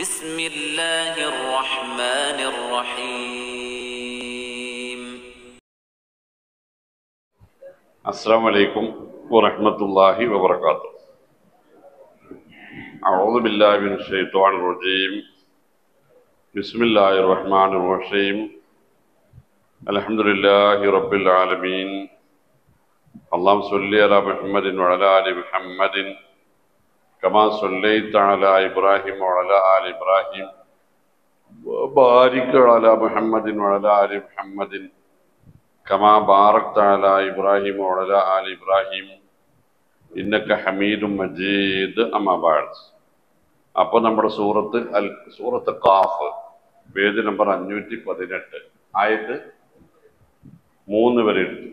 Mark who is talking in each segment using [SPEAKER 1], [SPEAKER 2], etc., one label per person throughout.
[SPEAKER 1] بسم الله الرحمن الرحيم
[SPEAKER 2] السلام عليكم ورحمة الله وبركاته أعوذ بالله من الشيطان الرجيم بسم الله الرحمن الرحيم الحمد لله رب العالمين اللهم صل على محمد وعلى آل محمد كما صليت على إبراهيم وعلى آل إبراهيم وبارك على محمد وعلى آل محمد كما باركت على إبراهيم وعلى آل إبراهيم إنك حميد مجيد أما بعد അപ്പോൾ നമ്മുടെ സൂറത്ത് അൽ സൂറത്ത് കാഫ് പേജ് നമ്പർ അഞ്ഞൂറ്റി പതിനെട്ട് ആയിട്ട് മൂന്ന് വരെ എടുത്തു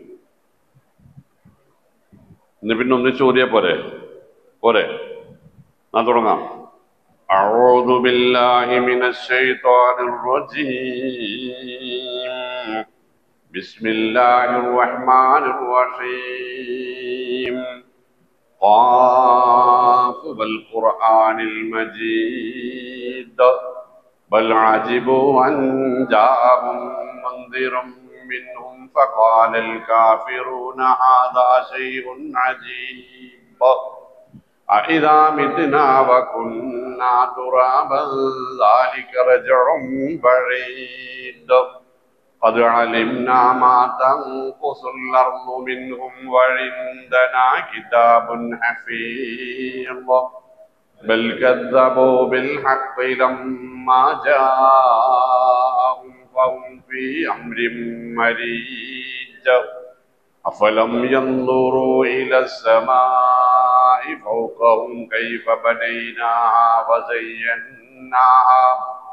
[SPEAKER 2] ഇന്ന് പിന്നെ ഒന്നിച്ച് ഓതിയാ പോരെ പോരെ ഞാൻ തുടങ്ങാം أعوذ بالله من الشيطان الرجيم بسم الله الرحمن الرحيم قاف والقرآن المجيد بل عجبوا أن جاءهم منذر منهم فقال الكافرون هذا شيء عجيب أإذا متنا وكنا ترابا ذلك رجع بعيد قد علمنا ما تنقص الأرض منهم وعندنا كتاب حفيظ بل كذبوا بالحق لما جاءهم فهم في أمر مريج أفلم ينظروا إلى السماء فوقهم كيف بنيناها وزيناها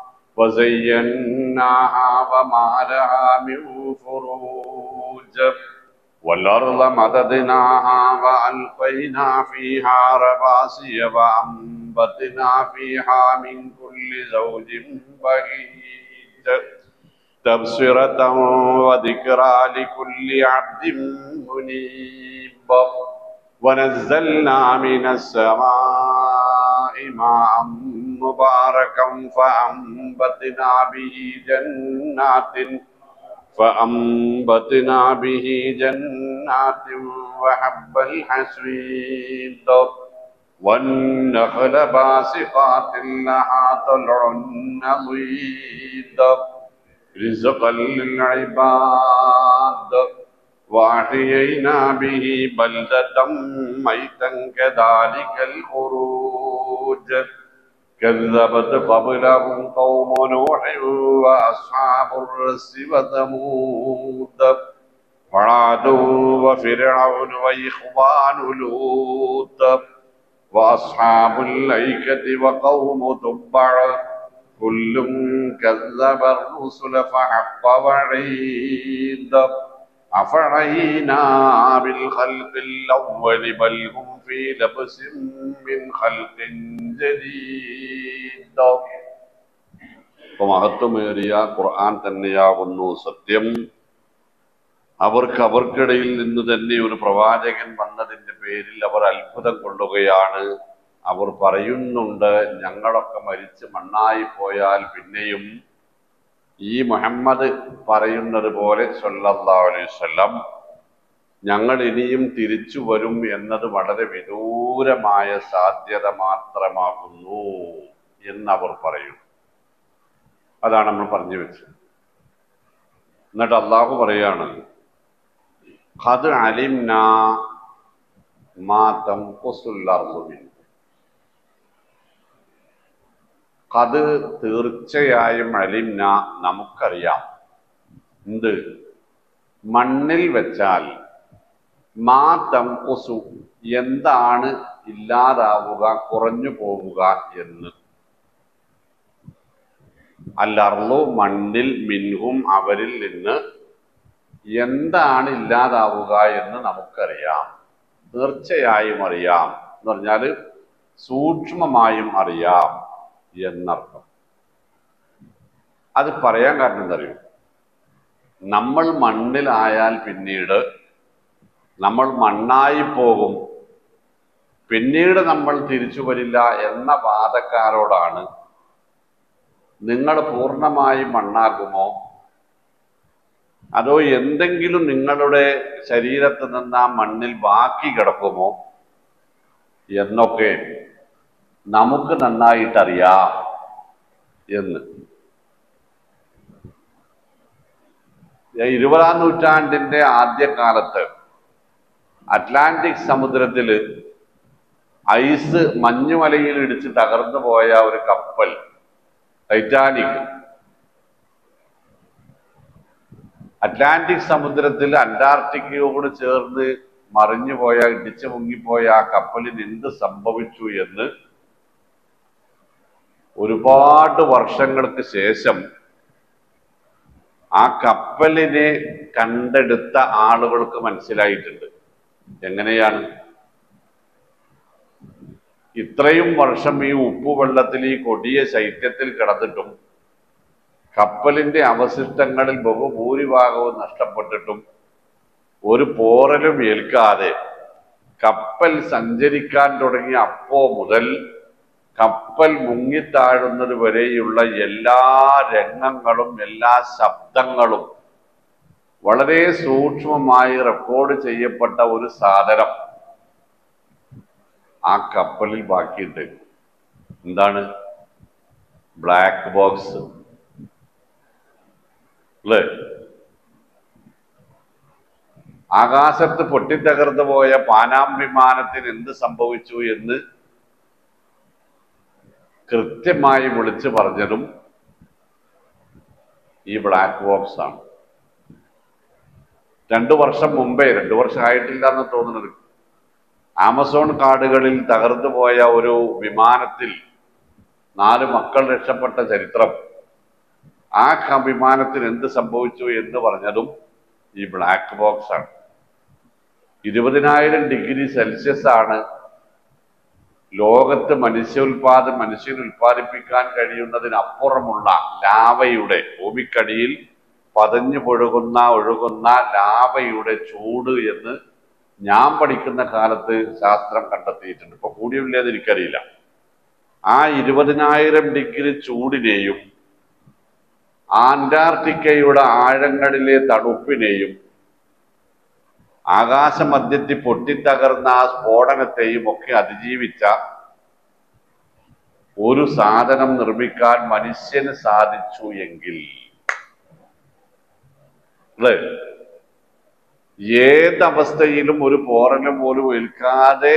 [SPEAKER 2] وزيناها وما لها من فروج والأرض مددناها وألقينا فيها رواسي وأنبتنا فيها من كل زوج بهيج تبصرة وذكرى لكل عبد منيب ونزلنا من السماء ماء مباركا فأنبتنا به جنات فأنبتنا به جنات وحب الحسيد والنخل باسقات لها طلع نضيد رزقا للعباد وأحيينا به بلدة ميتا كذلك الخروج كذبت قبلهم قوم نوح وأصحاب الرس وثمود وعاد وفرعون وإخوان لوط وأصحاب الأيكة وقوم تبع كل كذب الرسل فحق وعيد أفعينا بالخلق الأول بل هم في لبس من خلق جديد അപ്പൊ മഹത്വമേറിയ ഖുർആൻ തന്നെയാകുന്നു സത്യം അവർക്ക് അവർക്കിടയിൽ നിന്ന് തന്നെ ഒരു പ്രവാചകൻ വന്നതിന്റെ പേരിൽ അവർ അത്ഭുതം കൊള്ളുകയാണ് അവർ പറയുന്നുണ്ട് ഞങ്ങളൊക്കെ മരിച്ച് മണ്ണായി പോയാൽ പിന്നെയും ഈ മുഹമ്മദ് പറയുന്നത് പോലെ സല്ലല്ലാഹു അലൈഹി വസല്ലം ഞങ്ങൾ ഇനിയും തിരിച്ചു വരും എന്നത് വളരെ വിദൂരമായ സാധ്യത മാത്രമാകുന്നു എന്നവർ പറയുന്നു അതാണ് നമ്മൾ പറഞ്ഞു വെച്ചത് എന്നിട്ട് അള്ളാഹു പറയാണ് ഖദ് അലിംന മാ തംഖുസുൽ അർളു മിൻ അത് തീർച്ചയായും അലിംന നമുക്കറിയാം എന്ത് മണ്ണിൽ വെച്ചാൽ മാ തംകുസു എന്താണ് ഇല്ലാതാവുക കുറഞ്ഞു പോവുക എന്ന് അല്ലർലു മണ്ണിൽ മിൻഹും അവരിൽ നിന്ന് എന്താണ് ഇല്ലാതാവുക എന്ന് നമുക്കറിയാം തീർച്ചയായും അറിയാം എന്ന് പറഞ്ഞാൽ സൂക്ഷ്മമായും അറിയാം എന്നർത്ഥം അത് പറയാൻ കാരണം എന്താ അറിയോ നമ്മൾ മണ്ണിലായാൽ പിന്നീട് നമ്മൾ മണ്ണായി പോകും പിന്നീട് നമ്മൾ തിരിച്ചു വരില്ല എന്ന വാദക്കാരോടാണ് നിങ്ങൾ പൂർണ്ണമായി മണ്ണാകുമോ അതോ എന്തെങ്കിലും നിങ്ങളുടെ ശരീരത്ത് നിന്ന് ആ മണ്ണിൽ ബാക്കി കിടക്കുമോ എന്നൊക്കെ നമുക്ക് നന്നായിട്ടറിയാം എന്ന് ഇരുപതാം നൂറ്റാണ്ടിന്റെ ആദ്യകാലത്ത് അറ്റ്ലാന്റിക് സമുദ്രത്തിൽ ഐസ് മഞ്ഞുമലയിൽ ഇടിച്ച് തകർന്നു പോയ ഒരു കപ്പൽ ടൈറ്റാനിക് അറ്റ്ലാന്റിക് സമുദ്രത്തിൽ അന്റാർട്ടിക്കയോട് ചേർന്ന് മറിഞ്ഞുപോയ ഇടിച്ചു മുങ്ങിപ്പോയ ആ കപ്പലിന് എന്ത് സംഭവിച്ചു എന്ന് ഒരുപാട് വർഷങ്ങൾക്ക് ശേഷം ആ കപ്പലിനെ കണ്ടെടുത്ത ആളുകൾക്ക് മനസ്സിലായിട്ടുണ്ട് എങ്ങനെയാണ് ഇത്രയും വർഷം ഈ ഉപ്പുവെള്ളത്തിൽ ഈ കൊടിയ ശൈത്യത്തിൽ കിടന്നിട്ടും കപ്പലിന്റെ അവശിഷ്ടങ്ങളിൽ ബഹുഭൂരിഭാഗവും നഷ്ടപ്പെട്ടിട്ടും ഒരു പോറലും ഏൽക്കാതെ കപ്പൽ സഞ്ചരിക്കാൻ തുടങ്ങിയ അപ്പോ മുതൽ കപ്പൽ മുങ്ങിത്താഴുന്നത് വരെയുള്ള എല്ലാ രംഗങ്ങളും എല്ലാ ശബ്ദങ്ങളും വളരെ സൂക്ഷ്മമായി റെക്കോർഡ് ചെയ്യപ്പെട്ട ഒരു സാധനം ആ കപ്പലിൽ ബാക്കിയുണ്ട് എന്താണ് ബ്ലാക്ക് ബോക്സ് അല്ലേ ആകാശത്ത് പൊട്ടിത്തകർന്നു പോയ പാനാം വിമാനത്തിന് എന്ത് സംഭവിച്ചു എന്ന് കൃത്യമായി വിളിച്ചു പറഞ്ഞതും ഈ ബ്ലാക്ക് ബോക്സ് ആണ് രണ്ടു വർഷം മുമ്പേ രണ്ടു വർഷം ആയിട്ടില്ല എന്ന് തോന്നുന്നത് ആമസോൺ കാടുകളിൽ തകർന്നു പോയ ഒരു വിമാനത്തിൽ നാല് മക്കൾ രക്ഷപ്പെട്ട ചരിത്രം ആ ക- വിമാനത്തിന് എന്ത് സംഭവിച്ചു എന്ന് പറഞ്ഞതും ഈ ബ്ലാക്ക് ബോക്സ് ആണ് ഇരുപതിനായിരം ഡിഗ്രി സെൽഷ്യസ് ആണ് ലോകത്ത് മനുഷ്യോൽപാദം മനുഷ്യന് ഉൽപ്പാദിപ്പിക്കാൻ കഴിയുന്നതിനപ്പുറമുള്ള ലാവയുടെ ഭൂമിക്കടിയിൽ പതഞ്ഞു പൊഴുകുന്ന ഒഴുകുന്ന ലാവയുടെ ചൂട് എന്ന് ഞാൻ പഠിക്കുന്ന കാലത്ത് ശാസ്ത്രം കണ്ടെത്തിയിട്ടുണ്ട് ഇപ്പൊ കൂടിയില്ലെന്ന് എനിക്കറിയില്ല ആ ഇരുപതിനായിരം ഡിഗ്രി ചൂടിനെയും ആന്റാർട്ടിക്കയുടെ ആഴങ്ങളിലെ തണുപ്പിനെയും ആകാശമധ്യത്തിൽ പൊട്ടിത്തകർന്ന ആ സ്ഫോടനത്തെയും ഒക്കെ അതിജീവിച്ച ഒരു സാധനം നിർമ്മിക്കാൻ മനുഷ്യന് സാധിച്ചു എങ്കിൽ അല്ലേ ഏതവസ്ഥയിലും ഒരു പോറലും പോലും ഏൽക്കാതെ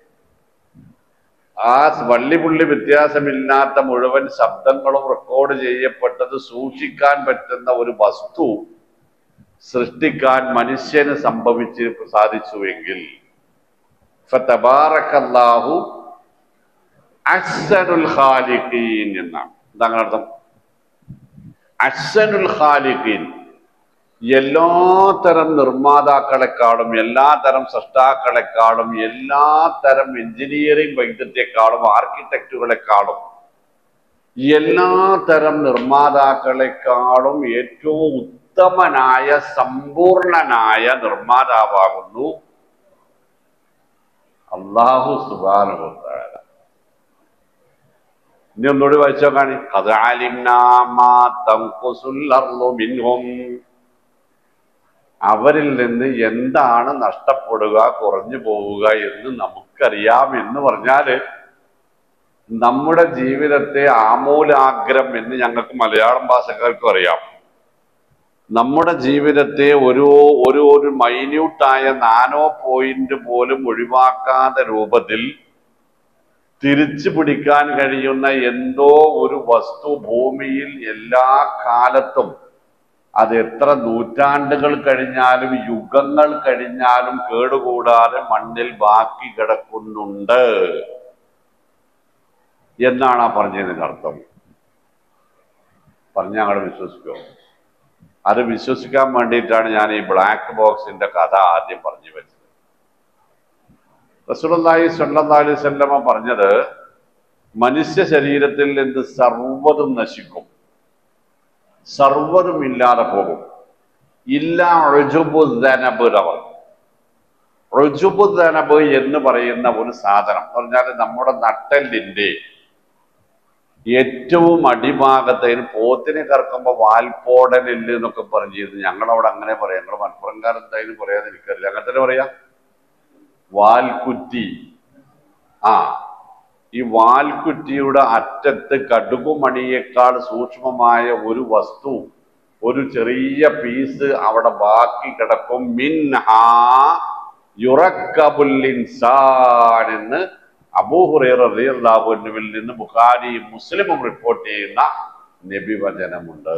[SPEAKER 2] ആ വള്ളിപുള്ളി വ്യത്യാസമില്ലാത്ത മുഴുവൻ ശബ്ദങ്ങളും റെക്കോർഡ് ചെയ്യപ്പെട്ടത് സൂക്ഷിക്കാൻ പറ്റുന്ന ഒരു വസ്തു സൃഷ്ടിക്കാൻ മനുഷ്യന് സംഭവിച്ച് സാധിച്ചുവെങ്കിൽ ഫതബാറക്കല്ലാഹു അഹ്സനുൽ ഖാലിഖീൻ എന്നാണ് എന്താ അങ്ങനെ അർത്ഥം അഹ്സനുൽ ഖാലിഖീൻ എല്ലാത്തരം നിർമ്മാതാക്കളെക്കാളും എല്ലാത്തരം സൃഷ്ടാക്കളെക്കാളും എല്ലാത്തരം എഞ്ചിനീയറിംഗ് വൈദ്യത്തെക്കാളും ആർക്കിടെക്റ്റുകളെക്കാളും എല്ലാത്തരം നിർമ്മാതാക്കളെക്കാളും ഏറ്റവും ഉത്തമനായ സമ്പൂർണനായ നിർമ്മാതാവാകുന്നു അള്ളാഹു സുബാനുഭവത്തായ ഇനി ഒന്നുകൂടി വായിച്ചോ കാണി മിൻഹും അവരിൽ നിന്ന് എന്താണ് നഷ്ടപ്പെടുക കുറഞ്ഞു പോവുക എന്ന് നമുക്കറിയാം എന്ന് പറഞ്ഞാല് നമ്മുടെ ജീവിതത്തെ ആമൂലാഗ്രം എന്ന് ഞങ്ങൾക്ക് മലയാളം ഭാഷക്കാർക്കും അറിയാം നമ്മുടെ ജീവിതത്തെ ഒരു ഒരു ഒരു മൈന്യൂട്ടായ നാനോ പോയിന്റ് പോലും ഒഴിവാക്കാത്ത രൂപത്തിൽ തിരിച്ചു പിടിക്കാൻ കഴിയുന്ന എന്തോ ഒരു വസ്തു ഭൂമിയിൽ എല്ലാ കാലത്തും അത് എത്ര നൂറ്റാണ്ടുകൾ കഴിഞ്ഞാലും യുഗങ്ങൾ കഴിഞ്ഞാലും കേടുകൂടാതെ മണ്ണിൽ ബാക്കി കിടക്കുന്നുണ്ട് എന്നാണ് ആ പറഞ്ഞതിന്റെ അർത്ഥം പറഞ്ഞ ഞങ്ങൾ വിശ്വസിക്കോ അത് വിശ്വസിക്കാൻ വേണ്ടിയിട്ടാണ് ഞാൻ ഈ ബ്ലാക്ക് ബോക്സിന്റെ കഥ ആദ്യം പറഞ്ഞു വെച്ചത് റസൂലുള്ളാഹി സ്വല്ലല്ലാഹി അലൈഹി വസല്ലമ പറഞ്ഞത് മനുഷ്യ ശരീരത്തിൽ നിന്ന് സർവ്വതും നശിക്കും സർവ്വതും ഇല്ലാതെ പോകും ഇല്ല ഋജുബുദ്ധനബുരവർ ഋജുബുദ്ധനബ് എന്ന് പറയുന്ന ഒരു സാധനം പറഞ്ഞാൽ നമ്മുടെ നട്ടലിന്റെ ഏറ്റവും അടിഭാഗത്തതിന് പോത്തിനെ കറക്കുമ്പോൾ വാൽപോടനില്ല എന്നൊക്കെ പറഞ്ഞിരുന്നു ഞങ്ങളവിടെ അങ്ങനെ പറയാം ഞങ്ങൾ മലപ്പുറംകാരെന്തായാലും പറയാതെ എനിക്കറിയില്ല അങ്ങനെ തന്നെ പറയാ വാൽക്കുറ്റി ആ ഈ വാൽക്കുറ്റിയുടെ അറ്റത്ത് കടുകുമണിയേക്കാൾ സൂക്ഷ്മമായ ഒരു വസ്തു ഒരു ചെറിയ പീസ് അവിടെ ബാക്കി കിടക്കും മിൻഹാ യുറക്കബുൽ ഇൻസാൻ എന്ന് അബൂഹുറേറിയാഹുവിൽ നിന്ന് ബുഖാരി മുസ്ലിമും റിപ്പോർട്ട് ചെയ്യുന്ന നബിവചനമുണ്ട്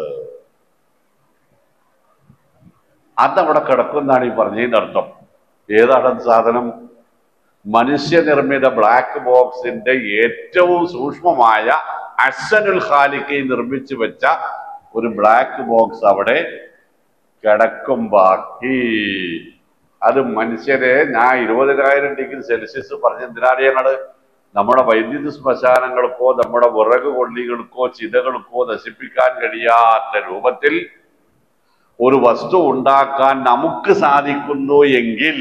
[SPEAKER 2] അതവിടെ കിടക്കുന്നതാണ് ഈ പറഞ്ഞതിന്റെ അർത്ഥം ഏതാണ് അത് സാധനം മനുഷ്യനിർമ്മിത ബ്ലാക്ക് ബോക്സിന്റെ ഏറ്റവും സൂക്ഷ്മമായ അസനുൽ ഖാലിക്ക് നിർമ്മിച്ചു വെച്ച ഒരു ബ്ലാക്ക് ബോക്സ് അവിടെ കിടക്കും ബാക്കി അത് മനുഷ്യരെ ഞാൻ ഇരുപതിനായിരം ഡിഗ്രി സെൽഷ്യസ് പറഞ്ഞെന്തിനാണ് ഞങ്ങള് നമ്മുടെ വൈദ്യുതി ശ്മശാനങ്ങൾക്കോ നമ്മുടെ വിറക് കൊള്ളികൾക്കോ ചിതകൾക്കോ നശിപ്പിക്കാൻ കഴിയാത്ത രൂപത്തിൽ ഒരു വസ്തു ഉണ്ടാക്കാൻ നമുക്ക് സാധിക്കുന്നു എങ്കിൽ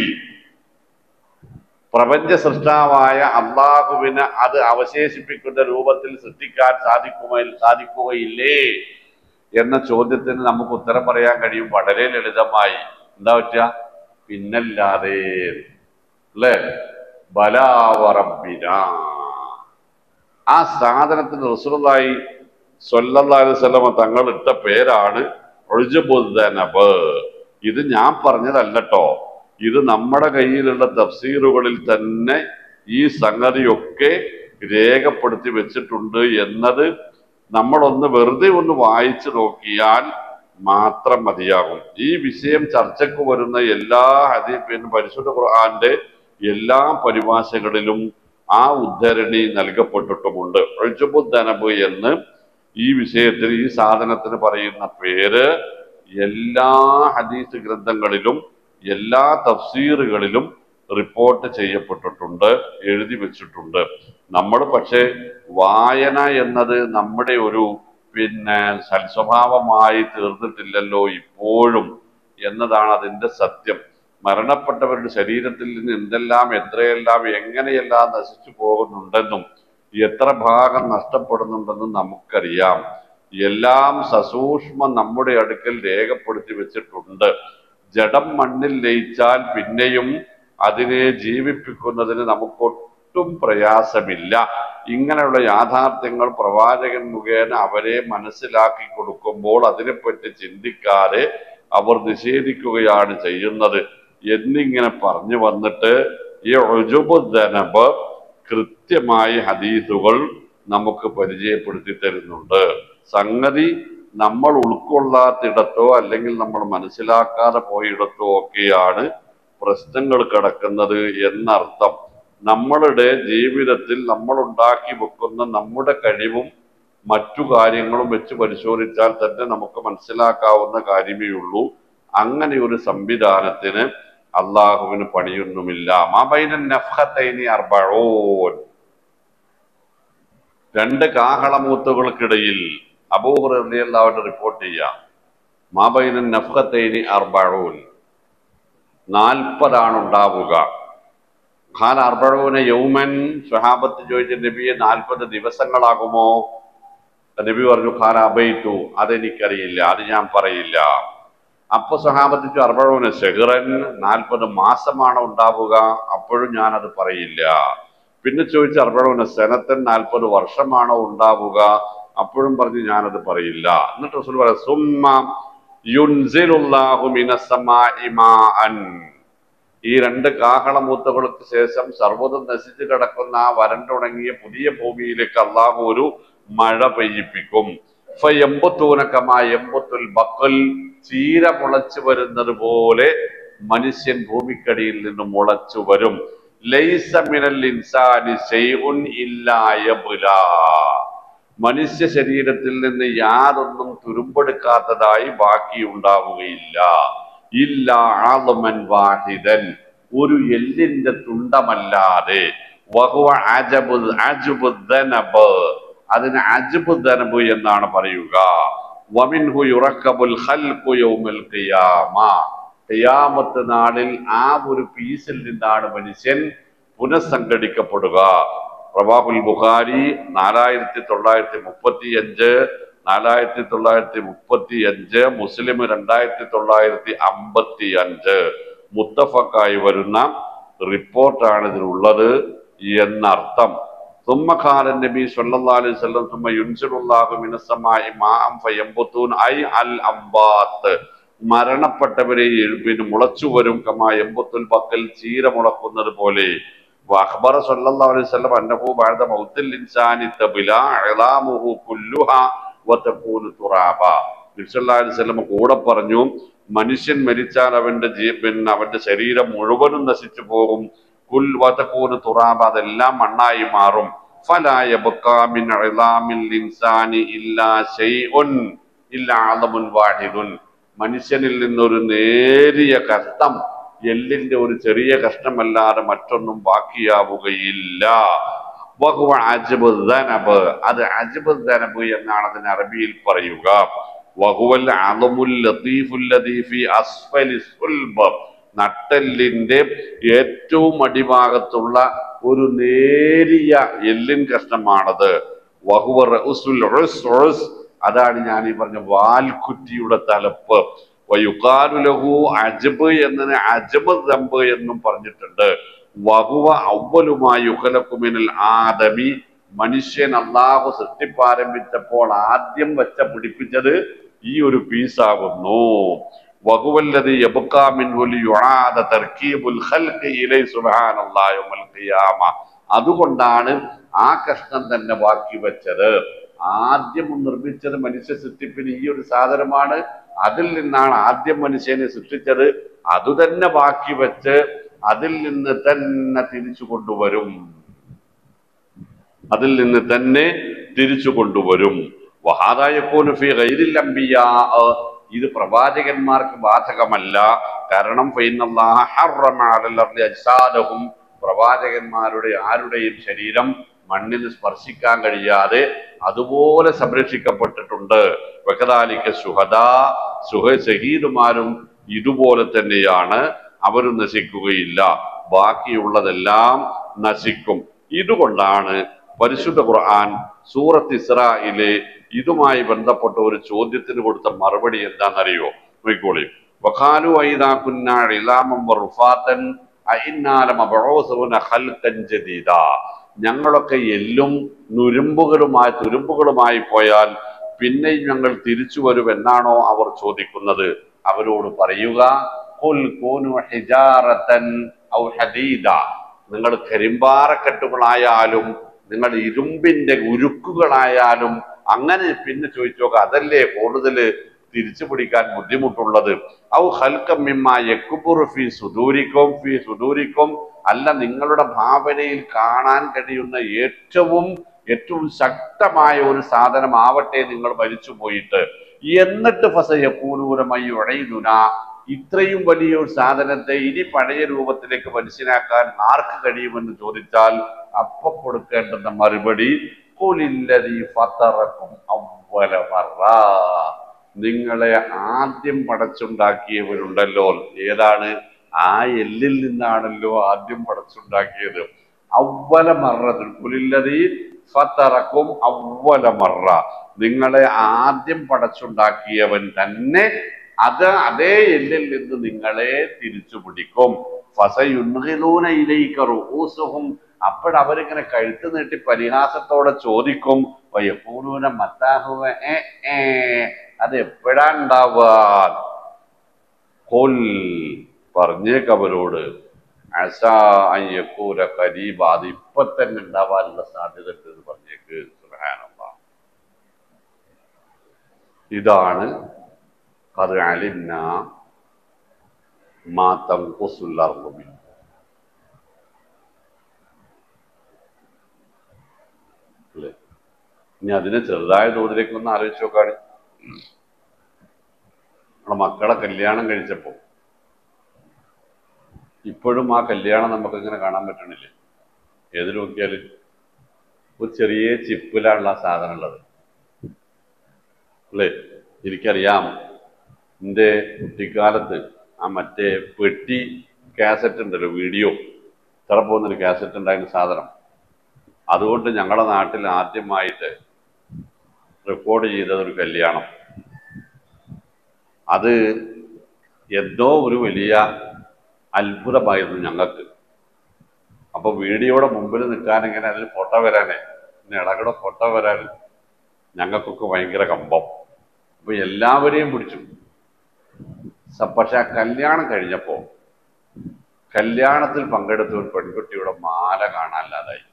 [SPEAKER 2] പ്രപഞ്ച സൃഷ്ടാവായ അള്ളാഹുവിന് അത് അവശേഷിപ്പിക്കുന്ന രൂപത്തിൽ സൃഷ്ടിക്കാൻ സാധിക്കുമോ സാധിക്കുകയില്ലേ എന്ന ചോദ്യത്തിന് നമുക്ക് ഉത്തരം പറയാൻ കഴിയും വളരെ ലളിതമായി എന്താ പറ്റുക പിന്നല്ലാതെ അല്ലേ ബലാവറബിന ആ സാധനത്തിന് റസൂലായി സൊല്ലാഹു വസല്ലമ തങ്ങൾ ഇട്ട പേരാണ് ഒഴുജബുദ്ദനബ് ഇത് ഞാൻ പറഞ്ഞതല്ലട്ടോ ഇത് നമ്മുടെ കയ്യിലുള്ള തഫ്സീറുകളിൽ തന്നെ ഈ സംഗതിയൊക്കെ രേഖപ്പെടുത്തി വെച്ചിട്ടുണ്ട് എന്നത് നമ്മളൊന്ന് വെറുതെ ഒന്ന് വായിച്ചു നോക്കിയാൽ മാത്രം മതിയാകും ഈ വിഷയം ചർച്ചയ്ക്ക് വരുന്ന എല്ലാ ഹദീ പിന്നെ പരിശുദ്ധ ഖുർആന്റെ എല്ലാ പരിഭാഷകളിലും ആ ഉദ്ധരണി നൽകപ്പെട്ടിട്ടുമുണ്ട് ഒഴുജബുദ്ദനബ് എന്ന് ഈ വിഷയത്തിൽ ഈ സാധനത്തിന് പറയുന്ന പേര് എല്ലാ ഹദീസ് ഗ്രന്ഥങ്ങളിലും എല്ലാ തഫ്സീറുകളിലും റിപ്പോർട്ട് ചെയ്യപ്പെട്ടിട്ടുണ്ട് എഴുതി വെച്ചിട്ടുണ്ട് നമ്മൾ പക്ഷേ വായന എന്നത് നമ്മുടെ ഒരു പിന്നെ സൽസ്വഭാവമായി തീർന്നിട്ടില്ലല്ലോ ഇപ്പോഴും എന്നതാണ് അതിന്റെ സത്യം മരണപ്പെട്ടവരുടെ ശരീരത്തിൽ നിന്ന് എന്തെല്ലാം എത്രയെല്ലാം എങ്ങനെയെല്ലാം നശിച്ചു പോകുന്നുണ്ടെന്നും എത്ര ഭാഗം നഷ്ടപ്പെടുന്നുണ്ടെന്നും നമുക്കറിയാം എല്ലാം സസൂക്ഷ്മം നമ്മുടെ അടുക്കൽ രേഖപ്പെടുത്തി വെച്ചിട്ടുണ്ട് ജഡം മണ്ണിൽ ലയിച്ചാൽ പിന്നെയും അതിനെ ജീവിപ്പിക്കുന്നതിന് നമുക്കൊട്ടും പ്രയാസമില്ല ഇങ്ങനെയുള്ള യാഥാർത്ഥ്യങ്ങൾ പ്രവാചകൻ മുഖേന അവരെ മനസ്സിലാക്കി കൊടുക്കുമ്പോൾ അതിനെപ്പറ്റി ചിന്തിക്കാതെ അവർ നിഷേധിക്കുകയാണ് ചെയ്യുന്നത് എന്നിങ്ങനെ പറഞ്ഞു വന്നിട്ട് ഈ ഒഴുബുദ്ധനബ് കൃത്യമായി ഹദീസുകൾ നമുക്ക് പരിചയപ്പെടുത്തി തരുന്നുണ്ട് സംഗതി നമ്മൾ ഉൾക്കൊള്ളാത്തിടത്തോ അല്ലെങ്കിൽ നമ്മൾ മനസ്സിലാക്കാതെ പോയിടത്തോ ഒക്കെയാണ് പ്രശ്നങ്ങൾ കിടക്കുന്നത് എന്നർത്ഥം നമ്മളുടെ ജീവിതത്തിൽ നമ്മൾ ഉണ്ടാക്കി വെക്കുന്ന നമ്മുടെ കഴിവും മറ്റു കാര്യങ്ങളും വെച്ച് പരിശോധിച്ചാൽ തന്നെ നമുക്ക് മനസ്സിലാക്കാവുന്ന കാര്യമേ ഉള്ളൂ അങ്ങനെ ഒരു സംവിധാനത്തിന് അള്ളാഹുവിന് പണിയൊന്നുമില്ല മാബൈന നഫ്ഹത്തൈനി അർബഴോൻ രണ്ട് കാഹളമൂത്തുകൾക്കിടയിൽ അബൂഹുറിയാവട്ടെ റിപ്പോർട്ട് ചെയ്യാം മാബൈന നഫ്ഹത്തൈനി അർബഴൂൻ നാൽപ്പതാണ് ഉണ്ടാവുക ഖാൻ അർബഴൂന് യൗമൻ സ്വഹാബത്ത് ചോദിച്ച നബിയെ നാൽപ്പത് ദിവസങ്ങളാകുമോ നബി പറഞ്ഞു ഖാൻ അബൈറ്റു അതെനിക്കറിയില്ല അത് ഞാൻ പറയില്ല അപ്പൊ സ്വഹാബത്തിച്ചു അർബഴൂന് ഷെഹ്റൻ നാൽപ്പത് മാസമാണ് ഉണ്ടാവുക അപ്പോഴും ഞാൻ അത് പറയില്ല പിന്നെ ചോദിച്ച അർബഴൂന് സെനത്തൻ നാൽപ്പത് വർഷമാണോ ഉണ്ടാവുക അപ്പോഴും പറഞ്ഞു ഞാനത് പറയില്ല എന്നിട്ട് റസൂൽ പറയാം സുമ്മ യുൻസിലുല്ലാഹു മിനസ്സമാഇ മാഅൻ ഈ രണ്ട് കാഹളമൂത്തുകൾക്ക് ശേഷം സർവ്വതും നശിച്ചു കിടക്കുന്ന ആ വരണ്ടുണങ്ങിയ പുതിയ ഭൂമിയിലേക്ക് അള്ളാഹു ഒരു മഴ പെയ്യിപ്പിക്കും ഫയമ്പത്തൂനക്കമാ എമ്പത്തുൽ ബക്കൽ ചീര മുളച്ചു വരുന്നത് പോലെ മനുഷ്യൻ ഭൂമിക്കടിയിൽ നിന്ന് മുളച്ചു വരും ലൈസ മിനൽ ഇൻസാനി ശൈഉൻ ഇല്ലാ യബ്ലാ മനുഷ്യ ശരീരത്തിൽ നിന്ന് യാതൊന്നും തുരുമ്പെടുക്കാത്തതായി ബാക്കി ഉണ്ടാവുകയില്ല ഇല്ല ആളമൻ വാഹിദൻ ഒരു എല്ലിന്റെ തുണ്ടമല്ലാതെ വഹുവ അജബു അജുബുദ്ദനബ് അതിന് അജുബുദ്ദനബ് എന്നാണ് പറയുക വമിൻഹു യുറക്കബുൽ ഖൽഖു യൗമൽ ഖിയാമ ഖിയാമത്ത് നാളിൽ ആ ഒരു പീസിൽ നിന്നാണ് മനുഷ്യൻ പുനഃസംഘടിക്കപ്പെടുക റവാഹുൽ ബുഖാരി നാലായിരത്തി തൊള്ളായിരത്തി മുപ്പത്തി അഞ്ച് നാലായിരത്തി തൊള്ളായിരത്തി മുപ്പത്തി അഞ്ച് മുസ്ലിം രണ്ടായിരത്തി തൊള്ളായിരത്തി അമ്പത്തി അഞ്ച് മുത്തഫക്കായി വരുന്ന റിപ്പോർട്ടാണ് ഇതിലുള്ളത് എന്നർത്ഥം ثم قال النبي صلى الله عليه وسلم ثم ينزل الله من السماء ماء فينبتون اي الانبات മരണപ്പെട്ടവരെ പിന്നെ മുളച്ചു വരും കമാ എമ്പത്തുൽ പക്കൽ ചീര മുളക്കുന്നത് പോലെ അഖ്ബറ സല്ലല്ലാഹു അലൈഹി വസല്ലം അന്നഹു ബഅദ മൗത്തിൽ ഇൻസാനി തബില ഇളാമുഹു കുല്ലുഹ വതകൂനു തുറാബ നബി സല്ലല്ലാഹു അലൈഹി വസല്ലം കൂടെ പറഞ്ഞു മനുഷ്യൻ മരിച്ചാൽ അവന്റെ ജീ പിന്നെ അവന്റെ ശരീരം മുഴുവനും നശിച്ചു പോകും കുൽ വതകൂനു തുറാബ അതെല്ലാം മണ്ണായി മാറും ഫലാ യബ്ഖാ മിൻ ഇളാമിൽ ഇൻസാനി ഇല്ലാ ശൈഉൻ ഇല്ലാ അദമുൻ വാഹിദുൻ മനുഷ്യനിൽ നിന്നൊരു നേരിയ കഷ്ടം എല്ലിന്റെ ഒരു ചെറിയ കഷ്ണമല്ലാതെ മറ്റൊന്നും ബാക്കിയാവുകയില്ല വഹുവ അജ്ബ് ദനബ് അത് അജ്ബ് ദനബ് എന്നാണ് അതിന് അറബിയിൽ പറയുക വഹുവൽ അളമുൽ ലത്തീഫുൽ ലതീഫി അസ്ഫലി സുൽബ് നട്ടെല്ലിന്റെ ഏറ്റവും അടിഭാഗത്തുള്ള ഒരു നേരിയ എല്ലിൻ കഷ്ണമാണത് വഹുവ റഉസുൽ ഉസ് ഉസ് അതാണ് ഞാൻ ഈ പറഞ്ഞ വാൽക്കുറ്റിയുടെ തലപ്പ് വയുക്കാരുലഹു അജബ് എന്നതിന് അജബ് ദമ്പ് എന്നും പറഞ്ഞിട്ടുണ്ട് വഹുവ ഔവലുമായി യുഹലക്കുമിനൽ ആദമി മനുഷ്യൻ അള്ളാഹു സൃഷ്ടിപ്പാരംഭിച്ചപ്പോൾ ആദ്യം വെച്ച പിടിപ്പിച്ചത് ഈ ഒരു പീസാകുന്നു വഹുവല്ലത് അതുകൊണ്ടാണ് ആ കഷ്ണം തന്നെ ബാക്കി വെച്ചത് ആദ്യം നിർമ്മിച്ചത് മനുഷ്യ സൃഷ്ടിപ്പിന് ഈ ഒരു സാധനമാണ് അതിൽ നിന്നാണ് ആദ്യം മനുഷ്യനെ സൃഷ്ടിച്ചത് അതുതന്നെ ബാക്കി വെച്ച് അതിൽ നിന്ന് തന്നെ തിരിച്ചു കൊണ്ടുവരും അതിൽ നിന്ന് തന്നെ തിരിച്ചു കൊണ്ടുവരും വഹാദായക്കോനുഫി ഗൈരിൽ അംബിയാ ഇത് പ്രവാചകന്മാർക്ക് ബാധകമല്ല കാരണം ഫൈനല്ലാഹ ഹറമ അലൽ അർളി അജ്സാദഹും പ്രവാചകന്മാരുടെ ആരുടെയും ശരീരം മണ്ണിൽ സ്പർശിക്കാൻ കഴിയാതെ അതുപോലെ സംരക്ഷിക്കപ്പെട്ടിട്ടുണ്ട് വക്കതാലിക്ക് സുഹദ സുഹ ഷഹീദുമാരും ഇതുപോലെ തന്നെയാണ് അവരും നശിക്കുകയില്ല ബാക്കിയുള്ളതെല്ലാം നശിക്കും ഇതുകൊണ്ടാണ് പരിശുദ്ധ ഖുർആൻ സൂറത്ത് ഇസ്രായിലെ ഇതുമായി ബന്ധപ്പെട്ട ഒരു ചോദ്യത്തിന് കൊടുത്ത മറുപടി എന്താണെന്നറിയോ നോക്കിക്കോളി വഖാലു ഐദാ കുന്നാ ഇലാമം വറുഫാത്തൻ അഇന്നാല മബഊസുന ഖൽഖൻ ജദീദാ ഞങ്ങളൊക്കെ എല്ലും നുരുമ്പുകളുമായി തുരുമ്പുകളുമായി പോയാൽ പിന്നെയും ഞങ്ങൾ തിരിച്ചു വരും എന്നാണോ അവർ ചോദിക്കുന്നത് അവരോട് പറയുക "ഖുൽ കൂനു ഹിജാറത്തൻ ഔ ഹദീദ നിങ്ങൾ കരിമ്പാറക്കെട്ടുകളായാലും നിങ്ങൾ ഇരുമ്പിന്റെ ഉരുക്കുകളായാലും അങ്ങനെ പിന്നെ ചോദിച്ചു നോക്കുക അതല്ലേ കൂടുതൽ തിരിച്ചു പിടിക്കാൻ ബുദ്ധിമുട്ടുള്ളത് ഔ ഹൽക്കമ്മിമ്മ യക്കുബുറു ഫി സുദൂരിക്കും ഫി സുദൂരിക്കും അല്ല നിങ്ങളുടെ ഭാവനയിൽ കാണാൻ കഴിയുന്ന ഏറ്റവും ഏറ്റവും ശക്തമായ ഒരു സാധനം ആവട്ടെ നിങ്ങൾ മരിച്ചു പോയിട്ട് എന്നിട്ട് ഫസയക്കൂലൂരമായി ഉടയുന ഇത്രയും വലിയൊരു സാധനത്തെ ഇനി പഴയ രൂപത്തിലേക്ക് മനുഷ്യനാക്കാൻ ആർക്ക് കഴിയുമെന്ന് ചോദിച്ചാൽ അപ്പൊ കൊടുക്കേണ്ടുന്ന മറുപടി "ഖുലില്ലദീ ഫതറക്കും അവ്വല മറ." നിങ്ങളെ ആദ്യം പടച്ചുണ്ടാക്കിയവരുണ്ടല്ലോ ഏതാണ് ആ എല്ലിൽ നിന്നാണല്ലോ ആദ്യം പടച്ചുണ്ടാക്കിയത് അവ്വല മറത്തിൽ കുലില്ലതീ ഫത്തറക്കും അവ്വല മറ നിങ്ങളെ ആദ്യം പടച്ചുണ്ടാക്കിയവൻ തന്നെ അത് അതേ എല്ലിൽ നിന്ന് നിങ്ങളെ തിരിച്ചു പിടിക്കും ഫസയുൻഹിലൂന ഇലൈക റൂസുഹും അപ്പോഴവരിങ്ങനെ കഴുത്ത് നീട്ടി പരിഹാസത്തോടെ ചോദിക്കും വയപ്പൂലൂന മത്താഹുവ ഏ ഏ അത് എപ്പോഴാ ഉണ്ടാവുക കൊൽ പറഞ്ഞേക്ക് അവരോട് അസാ അയ്യക്കൂര കരീബ അത് ഇപ്പൊ തന്നെ ഉണ്ടാവാനുള്ള സാധ്യത ഉണ്ട് എന്ന് പറഞ്ഞേക്ക് സുബ്ഹാനല്ലാഹ് ഇതാണ് അത് അലിന്ന മാത്തം കുസുല്ലർമ്മി അല്ലേ ഇനി അതിനെ ചെറുതായ തോതിലേക്ക് ഒന്ന് ആലോചിച്ച് നോക്കാണ് നമ്മുടെ മക്കളെ കല്യാണം കഴിച്ചപ്പോ ഇപ്പോഴും ആ കല്യാണം നമുക്ക് ഇങ്ങനെ കാണാൻ പറ്റണില്ലേ ഏത് നോക്കിയാലും ഒരു ചെറിയ ചിപ്പിലാണുള്ള ആ സാധനം ഉള്ളത് അല്ലേ എനിക്കറിയാം എൻ്റെ കുട്ടിക്കാലത്ത് ആ മറ്റേ പെട്ടി കാസറ്റ് ഉണ്ടല്ലോ വീഡിയോ ഇത്ര പോകുന്നൊരു കാസറ്റ് ഉണ്ടായിരുന്ന സാധനം അതുകൊണ്ട് ഞങ്ങളുടെ നാട്ടിൽ ആദ്യമായിട്ട് റെക്കോർഡ് ചെയ്തത് ഒരു കല്യാണം അത് എന്തോ ഒരു വലിയ അത്ഭുതമായിരുന്നു ഞങ്ങൾക്ക് അപ്പൊ വീഡിയോയുടെ മുമ്പിൽ നിൽക്കാൻ ഇങ്ങനെ അതിൽ ഫോട്ടോ വരാനേ പിന്നെ ഇടകടെ ഫോട്ടോ വരാൻ ഞങ്ങൾക്കൊക്കെ ഭയങ്കര കമ്പം അപ്പൊ എല്ലാവരെയും പിടിച്ചു സ- പക്ഷെ ആ കല്യാണം കഴിഞ്ഞപ്പോ കല്യാണത്തിൽ പങ്കെടുത്ത ഒരു പെൺകുട്ടിയുടെ മാല കാണാനില്ലാതായി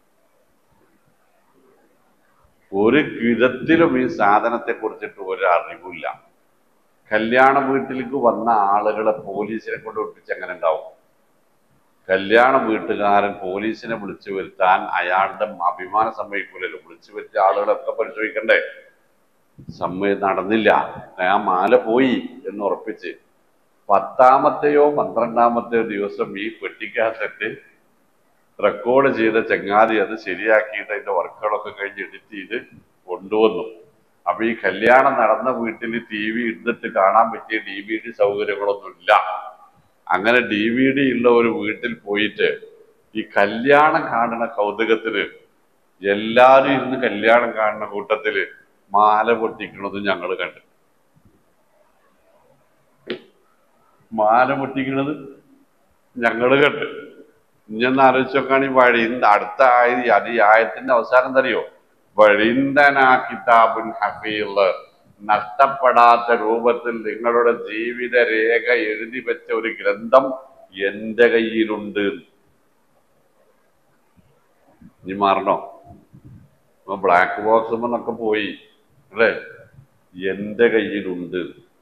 [SPEAKER 2] ഒരു വിധത്തിലും ഈ സാധനത്തെ കുറിച്ചിട്ട് ഒരു അറിവില്ല കല്യാണ വീട്ടിലേക്ക് വന്ന ആളുകളെ പോലീസിനെ കൊണ്ട് ഒട്ടിച്ച് എങ്ങനെ ഉണ്ടാവും കല്യാണ വീട്ടുകാരൻ പോലീസിനെ വിളിച്ചു വരുത്താൻ അയാളുടെ അഭിമാനം സമ്മതിക്കൂലല്ലോ വിളിച്ചു വരുത്തിയ ആളുകളൊക്കെ പരിശോധിക്കണ്ടേ സമ്മതി നടന്നില്ല ആ മാല പോയി എന്ന് ഉറപ്പിച്ച് പത്താമത്തെയോ പന്ത്രണ്ടാമത്തെയോ ദിവസം ഈ പെട്ടിക്കകത്തിട്ട് റെക്കോർഡ് ചെയ്ത ചങ്ങാതി അത് ശരിയാക്കിയിട്ട് അതിന്റെ വർക്കുകളൊക്കെ കഴിഞ്ഞ് എഡിറ്റ് ചെയ്ത് കൊണ്ടുവന്നു അപ്പൊ ഈ കല്യാണം നടന്ന വീട്ടിൽ ടി വി ഇട്ടിട്ട് കാണാൻ പറ്റിയ ഡി വി ഡി സൗകര്യങ്ങളൊന്നുമില്ല അങ്ങനെ ഡി വി ഡി ഉള്ള ഒരു വീട്ടിൽ പോയിട്ട് ഈ കല്യാണം കാണുന്ന കൗതുകത്തില് എല്ലാരും ഇരുന്ന് കല്യാണം കാണുന്ന കൂട്ടത്തില് മാല പൊട്ടിക്കണതും ഞങ്ങൾ കണ്ടു മാല പൊട്ടിക്കണത് ഞങ്ങൾ കണ്ടു ഇഞ്ഞൊന്ന് ആലോചിച്ച് നോക്കാണ് ഈ വഴി അടുത്ത ആയത് അത് ഈ ആയത്തിന്റെ അവസാനം എന്തറിയോ വഴിന്തന കിതാബുൻ ഹഫീള് നഷ്ടപ്പെടാത്ത രൂപത്തിൽ നിങ്ങളുടെ ജീവിത രേഖ എഴുതി വെച്ച ഒരു ഗ്രന്ഥം എന്റെ കയ്യിലുണ്ട് ഇനി മാറണോ ബ്ലാക്ക് ബോക്സ് എന്നൊക്കെ പോയി അല്ലേ എന്റെ കയ്യിലുണ്ട്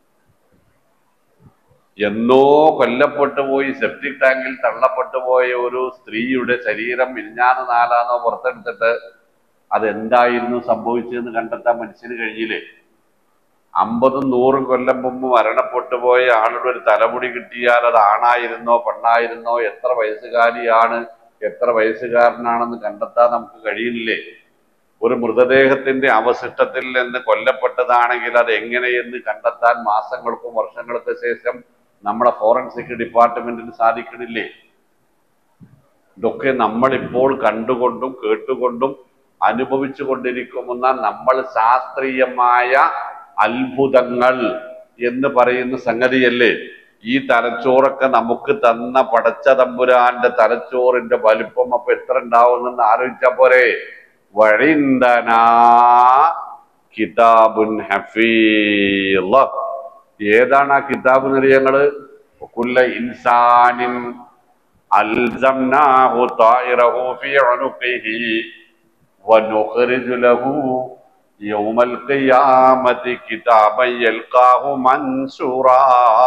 [SPEAKER 2] എന്നോ കൊല്ലപ്പെട്ടു പോയി സെപ്റ്റിക് ടാങ്കിൽ തള്ളപ്പെട്ടു പോയ ഒരു സ്ത്രീയുടെ ശരീരം മിനിഞ്ഞാന്ന് നാലാന്നോ പുറത്തെടുത്തിട്ട് അതെന്തായിരുന്നു സംഭവിച്ചതെന്ന് കണ്ടെത്താൻ മനുഷ്യന് കഴിഞ്ഞില്ലേ അമ്പതും നൂറും കൊല്ലം മുമ്പ് മരണപ്പെട്ടു പോയ ആളുടെ ഒരു തലമുടി കിട്ടിയാൽ അത് ആണായിരുന്നോ പെണ്ണായിരുന്നോ എത്ര വയസ്സുകാരിയാണ് എത്ര വയസ്സുകാരനാണെന്ന് കണ്ടെത്താൻ നമുക്ക് കഴിയില്ലേ ഒരു മൃതദേഹത്തിന്റെ അവശിഷ്ടത്തിൽ നിന്ന് കൊല്ലപ്പെട്ടതാണെങ്കിൽ അത് എങ്ങനെയെന്ന് കണ്ടെത്താൻ മാസങ്ങൾക്കും വർഷങ്ങൾക്ക് ശേഷം നമ്മുടെ ഫോറൻസിക് ഡിപ്പാർട്ട്മെന്റിന് സാധിക്കണില്ലേ ഇതൊക്കെ നമ്മളിപ്പോൾ കണ്ടുകൊണ്ടും കേട്ടുകൊണ്ടും അനുഭവിച്ചു കൊണ്ടിരിക്കുന്ന നമ്മൾ ശാസ്ത്രീയമായ അത്ഭുതങ്ങൾ എന്ന് പറയുന്ന സംഗതിയല്ലേ ഈ തലച്ചോറൊക്കെ നമുക്ക് തന്ന പടച്ച തമ്പുരാന്റെ തലച്ചോറിന്റെ വലിപ്പം അപ്പൊ എത്ര ഉണ്ടാവുമെന്ന് ആലോചിച്ച പോരെ വഴിന്തനാ കിതാബുൻ ഹഫീള ഏതാണ് ആ കിതാബ് നിലയങ്ങള് കുല്ല ഇൻസാനിൻ അൽസംനാഹു തായിറഹു ഫീ ഉനുഖിഹി വനുഖ്രിജു ലഹു യൗമൽ ഖിയാമത്തി കിതാബൻ യൽഖാഹു മൻസൂറാ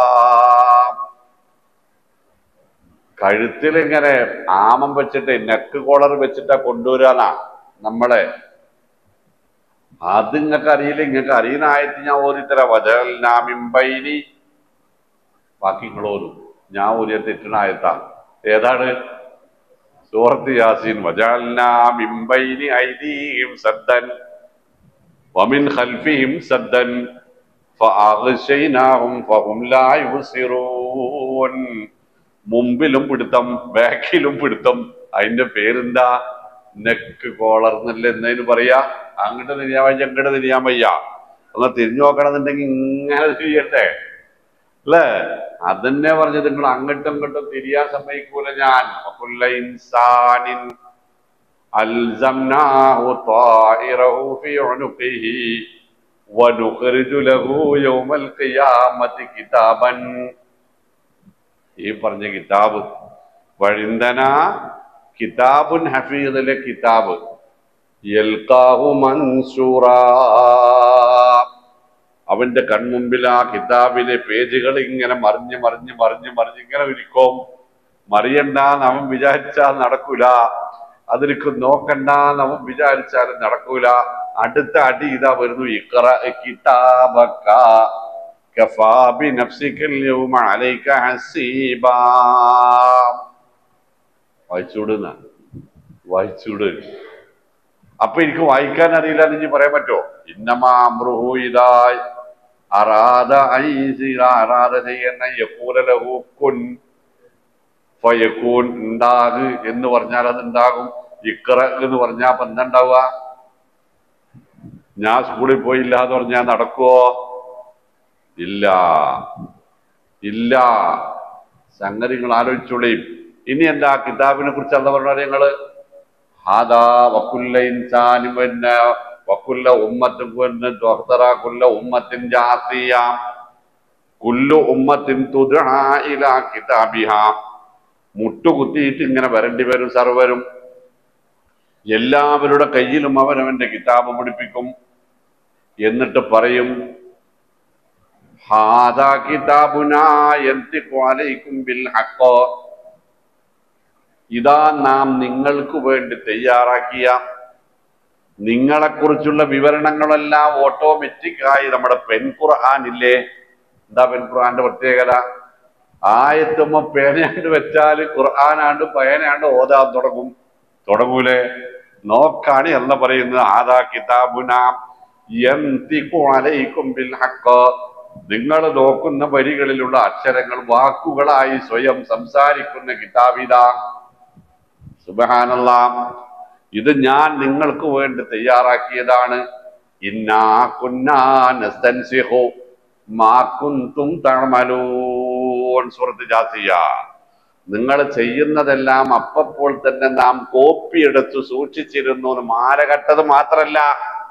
[SPEAKER 2] കഴുത്തിൽ ഇങ്ങനെ ആമം വെച്ചിട്ട് നെക്ക് കോളർ വെച്ചിട്ടാ കൊണ്ടുവരാനാ നമ്മളെ അത് നിങ്ങൾക്ക് അറിയില്ല നിങ്ങൾക്ക് അറിയുന്ന ആയിട്ട് ഞാൻ ഓരിത്തര വജൽനാമിമ്പൈനി ബാക്കി നിങ്ങളോരും ഞാൻ ഒരു തെറ്റണ ആയത്താ ഏതാണ് സൂറത്ത് യാസീൻ വജൽനാമിമ്പൈനി ഐദീഹിം സദ്ദൻ വമിൻ ഖൽഫിഹിം സദ്ദൻ ഫഅഗ്ശൈനാഹും ഫഹും ലാ യുബ്സിറൂൻ മുമ്പിലും പിടുത്തം ബാക്കിലും പിടുത്തം അതിന്റെ പേരെന്താ നെക്ക് കോളർ എന്നല്ല എന്നതിന് പറയാ അങ്ങോട്ട് തിരിയാൻ വയ്യ അങ്ങോട്ട് തിരിയാൻ വയ്യ ഒന്ന് തിരിഞ്ഞു നോക്കണമെന്നുണ്ടെങ്കിൽ ഇങ്ങനെ ചെയ്യട്ടെ അല്ലേ അതന്നെ പറഞ്ഞത് നിങ്ങൾ അങ്ങോട്ടും ഇങ്ങോട്ടും തിരിയാൻ സമ്മതിക്കൂല ഞാൻ വകുല്ല ഇൻസാനിൻ അൽസംനാഹു ത്വാഇറഹു ഫീ ഉനുഖിഹി വനുഖ്രിജു ലഹു യൗമൽ ഖിയാമത്തി കിതാബൻ ഈ പറഞ്ഞ കിതാബ് വഴിന്തന കിതാബുൻ ഹഫീദിലെ കിതാബ് യൽക്കാഹു മൻസൂറാ അവന്റെ കൺമുമ്പിൽ ആ കിതാബിലെ പേജുകൾ ഇങ്ങനെ മറിഞ്ഞ് മറിഞ്ഞ് മറിഞ്ഞ് മറിഞ്ഞ് ഇങ്ങനെ ഇരിക്കും മറിയണ്ടെന്ന് അവൻ വിചാരിച്ചാൽ നടക്കൂല അതിലേക്ക് നോക്കണ്ടെന്ന് അവൻ വിചാരിച്ചാലും നടക്കൂല അടുത്ത അടി ഇതാ വരുന്നു ഇഖ്റ കിതാബക കഫാ ബിനഫ്സിക اليوم عليك ഹസീബാ വായിച്ചൂടുന്ന വായിച്ചൂട് അപ്പൊ എനിക്ക് വായിക്കാൻ അറിയില്ല എന്ന് ഇനി പറയാൻ പറ്റുമോ ഇന്നമാ അമ്രുഹു ഇതായി അറാദ ഐസിക അറാദ ചെയ്യുന്ന യക്കൂലലഹു കുൻ ഫയക്കൂൻ ഉണ്ടാക് എന്ന് പറഞ്ഞാൽ അത് ഉണ്ടാകും ഇക്കറ എന്ന് പറഞ്ഞാ അപ്പൊ എന്താ ഉണ്ടാവുക ഞാൻ സ്കൂളിൽ പോയില്ല എന്ന് പറഞ്ഞാൽ നടക്കുവോ ഇല്ല ഇല്ല സംഗതി നിങ്ങൾ ആലോചിച്ചോളി ഇനി എന്താ കിതാബിനെ കുറിച്ച് എന്താ പറഞ്ഞത് നിങ്ങള് ഹാദാ വക്കുല്ല ഇൻസാനും പിന്നെ വക്കുല്ല ഉമ്മത്തും പിന്നെ ദോഹ്തറാക്കുല്ല ഉമ്മത്തിൻ ജാസിയ കുല്ലു ഉമ്മത്തിൻ തുദഅ ഇലാ കിതാബിഹ മുട്ടുകുത്തിയിട്ട് ഇങ്ങനെ വരേണ്ടി വരും സർവരും എല്ലാവരുടെ കയ്യിലും അവനവന്റെ കിതാബ് പിടിപ്പിക്കും എന്നിട്ട് പറയും ഹാദാ കിതാബുനാ യന്തിഖു അലൈക്കും ബിൽ ഹഖ് ഇതാ നാം നിങ്ങൾക്ക് വേണ്ടി തയ്യാറാക്കിയ നിങ്ങളെക്കുറിച്ചുള്ള വിവരണങ്ങളെല്ലാം ഓട്ടോമാറ്റിക് ആയി നമ്മുടെ പെൻ ഖുർആൻ ഇല്ലേ എന്താ പെൻ ഖുർആന്റെ പ്രത്യേകത ആയത്തുമ്പോ പേനയാണ്ട് വെച്ചാല് ഖുർആനാണ്ട് പേനയാണ്ട് ഓതാൻ തുടങ്ങും തുടങ്ങൂലേ നോക്കാണ് എന്ന് പറയുന്നത് ആദാ കിതാബുന യന്തിഖു അലൈക്കും ബിൽ ഹഖ് നിങ്ങൾ നോക്കുന്ന വരികളിലുള്ള അക്ഷരങ്ങൾ വാക്കുകളായി സ്വയം സംസാരിക്കുന്ന കിതാബിതാ സുബഹാനല്ലാ ഇത് ഞാൻ നിങ്ങൾക്ക് വേണ്ടി തയ്യാറാക്കിയതാണ് ഇന്നാ കുന്നാ നസ്തൻസിഹു മാ കുന്തും തഅമലൂൻ സൂറത്ത് ജാസിയ നിങ്ങൾ ചെയ്യുന്നതെല്ലാം അപ്പപ്പോൾ തന്നെ നാം കോപ്പി എടുത്ത് സൂക്ഷിച്ചിരുന്നു എന്ന് മാലകട്ടത് മാത്രല്ല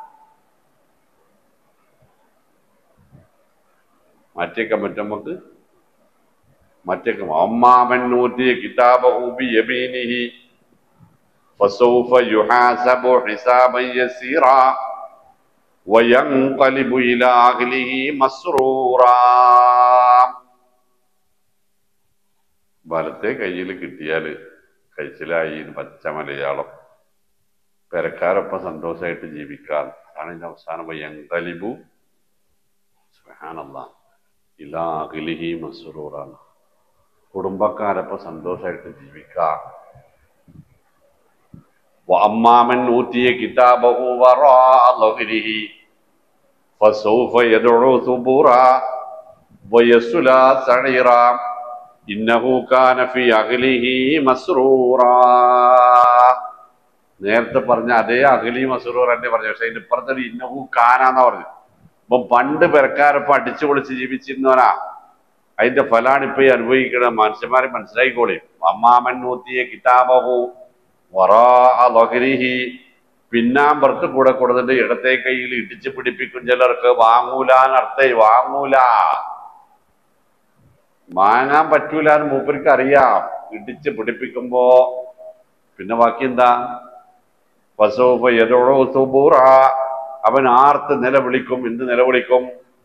[SPEAKER 2] മാറ്റിയേക്കാൻ പറ്റും നമുക്ക് മാറ്റിയേക്കാം അമ്മാമൻ നൂറ്റിയ കിതാബഹൂബി യമീനിഹി فسوف يحاسب حسابا يسيرا وينقلب إلى أهله مسرورا വലത്തെ കയ്യിൽ കിട്ടിയാല് കഴിച്ചിലായി എന്ന് പച്ച മലയാളം പെരക്കാരൊപ്പം സന്തോഷമായിട്ട് ജീവിക്കാൻ അതാണ് ഇതിന്റെ അവസാനം യങ്കലിബു സുബ്ഹാനല്ലാ ഇലാ അഖിലിഹി മസ്റൂറാണ് കുടുംബക്കാരൊപ്പം സന്തോഷമായിട്ട് ജീവിക്കാം وأما من أوتي كتابه وراء ظهره فسوف يدعو ثبورا ويصلى سعيرا إنه كان في أهله مسرورا നേരത്തെ പറഞ്ഞ അതേ അഖിലി മസറൂർ തന്നെ പറഞ്ഞു പക്ഷെ അതിന്റെ ഇപ്പുറത്തൊരു ഇന്നഹു കാനാന്ന് പറഞ്ഞു അപ്പൊ പണ്ട് പെരക്കാരൊപ്പം അടിച്ചു പൊളിച്ച് ജീവിച്ചിരുന്നവനാ അതിന്റെ ഫലാണ് ഇപ്പൊ ഈ അനുഭവിക്കണ മനുഷ്യന്മാരെ മനസ്സിലായിക്കോളി അമ്മാമൻ നൂത്തിയ കിതാബഹു വറാഹി പിന്നാമ്പുറത്ത് കൂടെ കൊടുത്തിട്ട് ഇടത്തെ കയ്യിൽ ഇടിച്ചു പിടിപ്പിക്കും ചിലർക്ക് വാങ്ങൂലാന്നർത്ഥേ വാങ്ങൂല വാങ്ങാൻ പറ്റൂല എന്ന് മൂപ്പർക്ക് അറിയാം ഇടിച്ച് പിടിപ്പിക്കുമ്പോ പിന്നെ ബാക്കി എന്താ വസൂഫ എതോടോ സുബൂറ അവൻ ആർത്ത് നിലവിളിക്കും എന്ത് നിലവിളിക്കും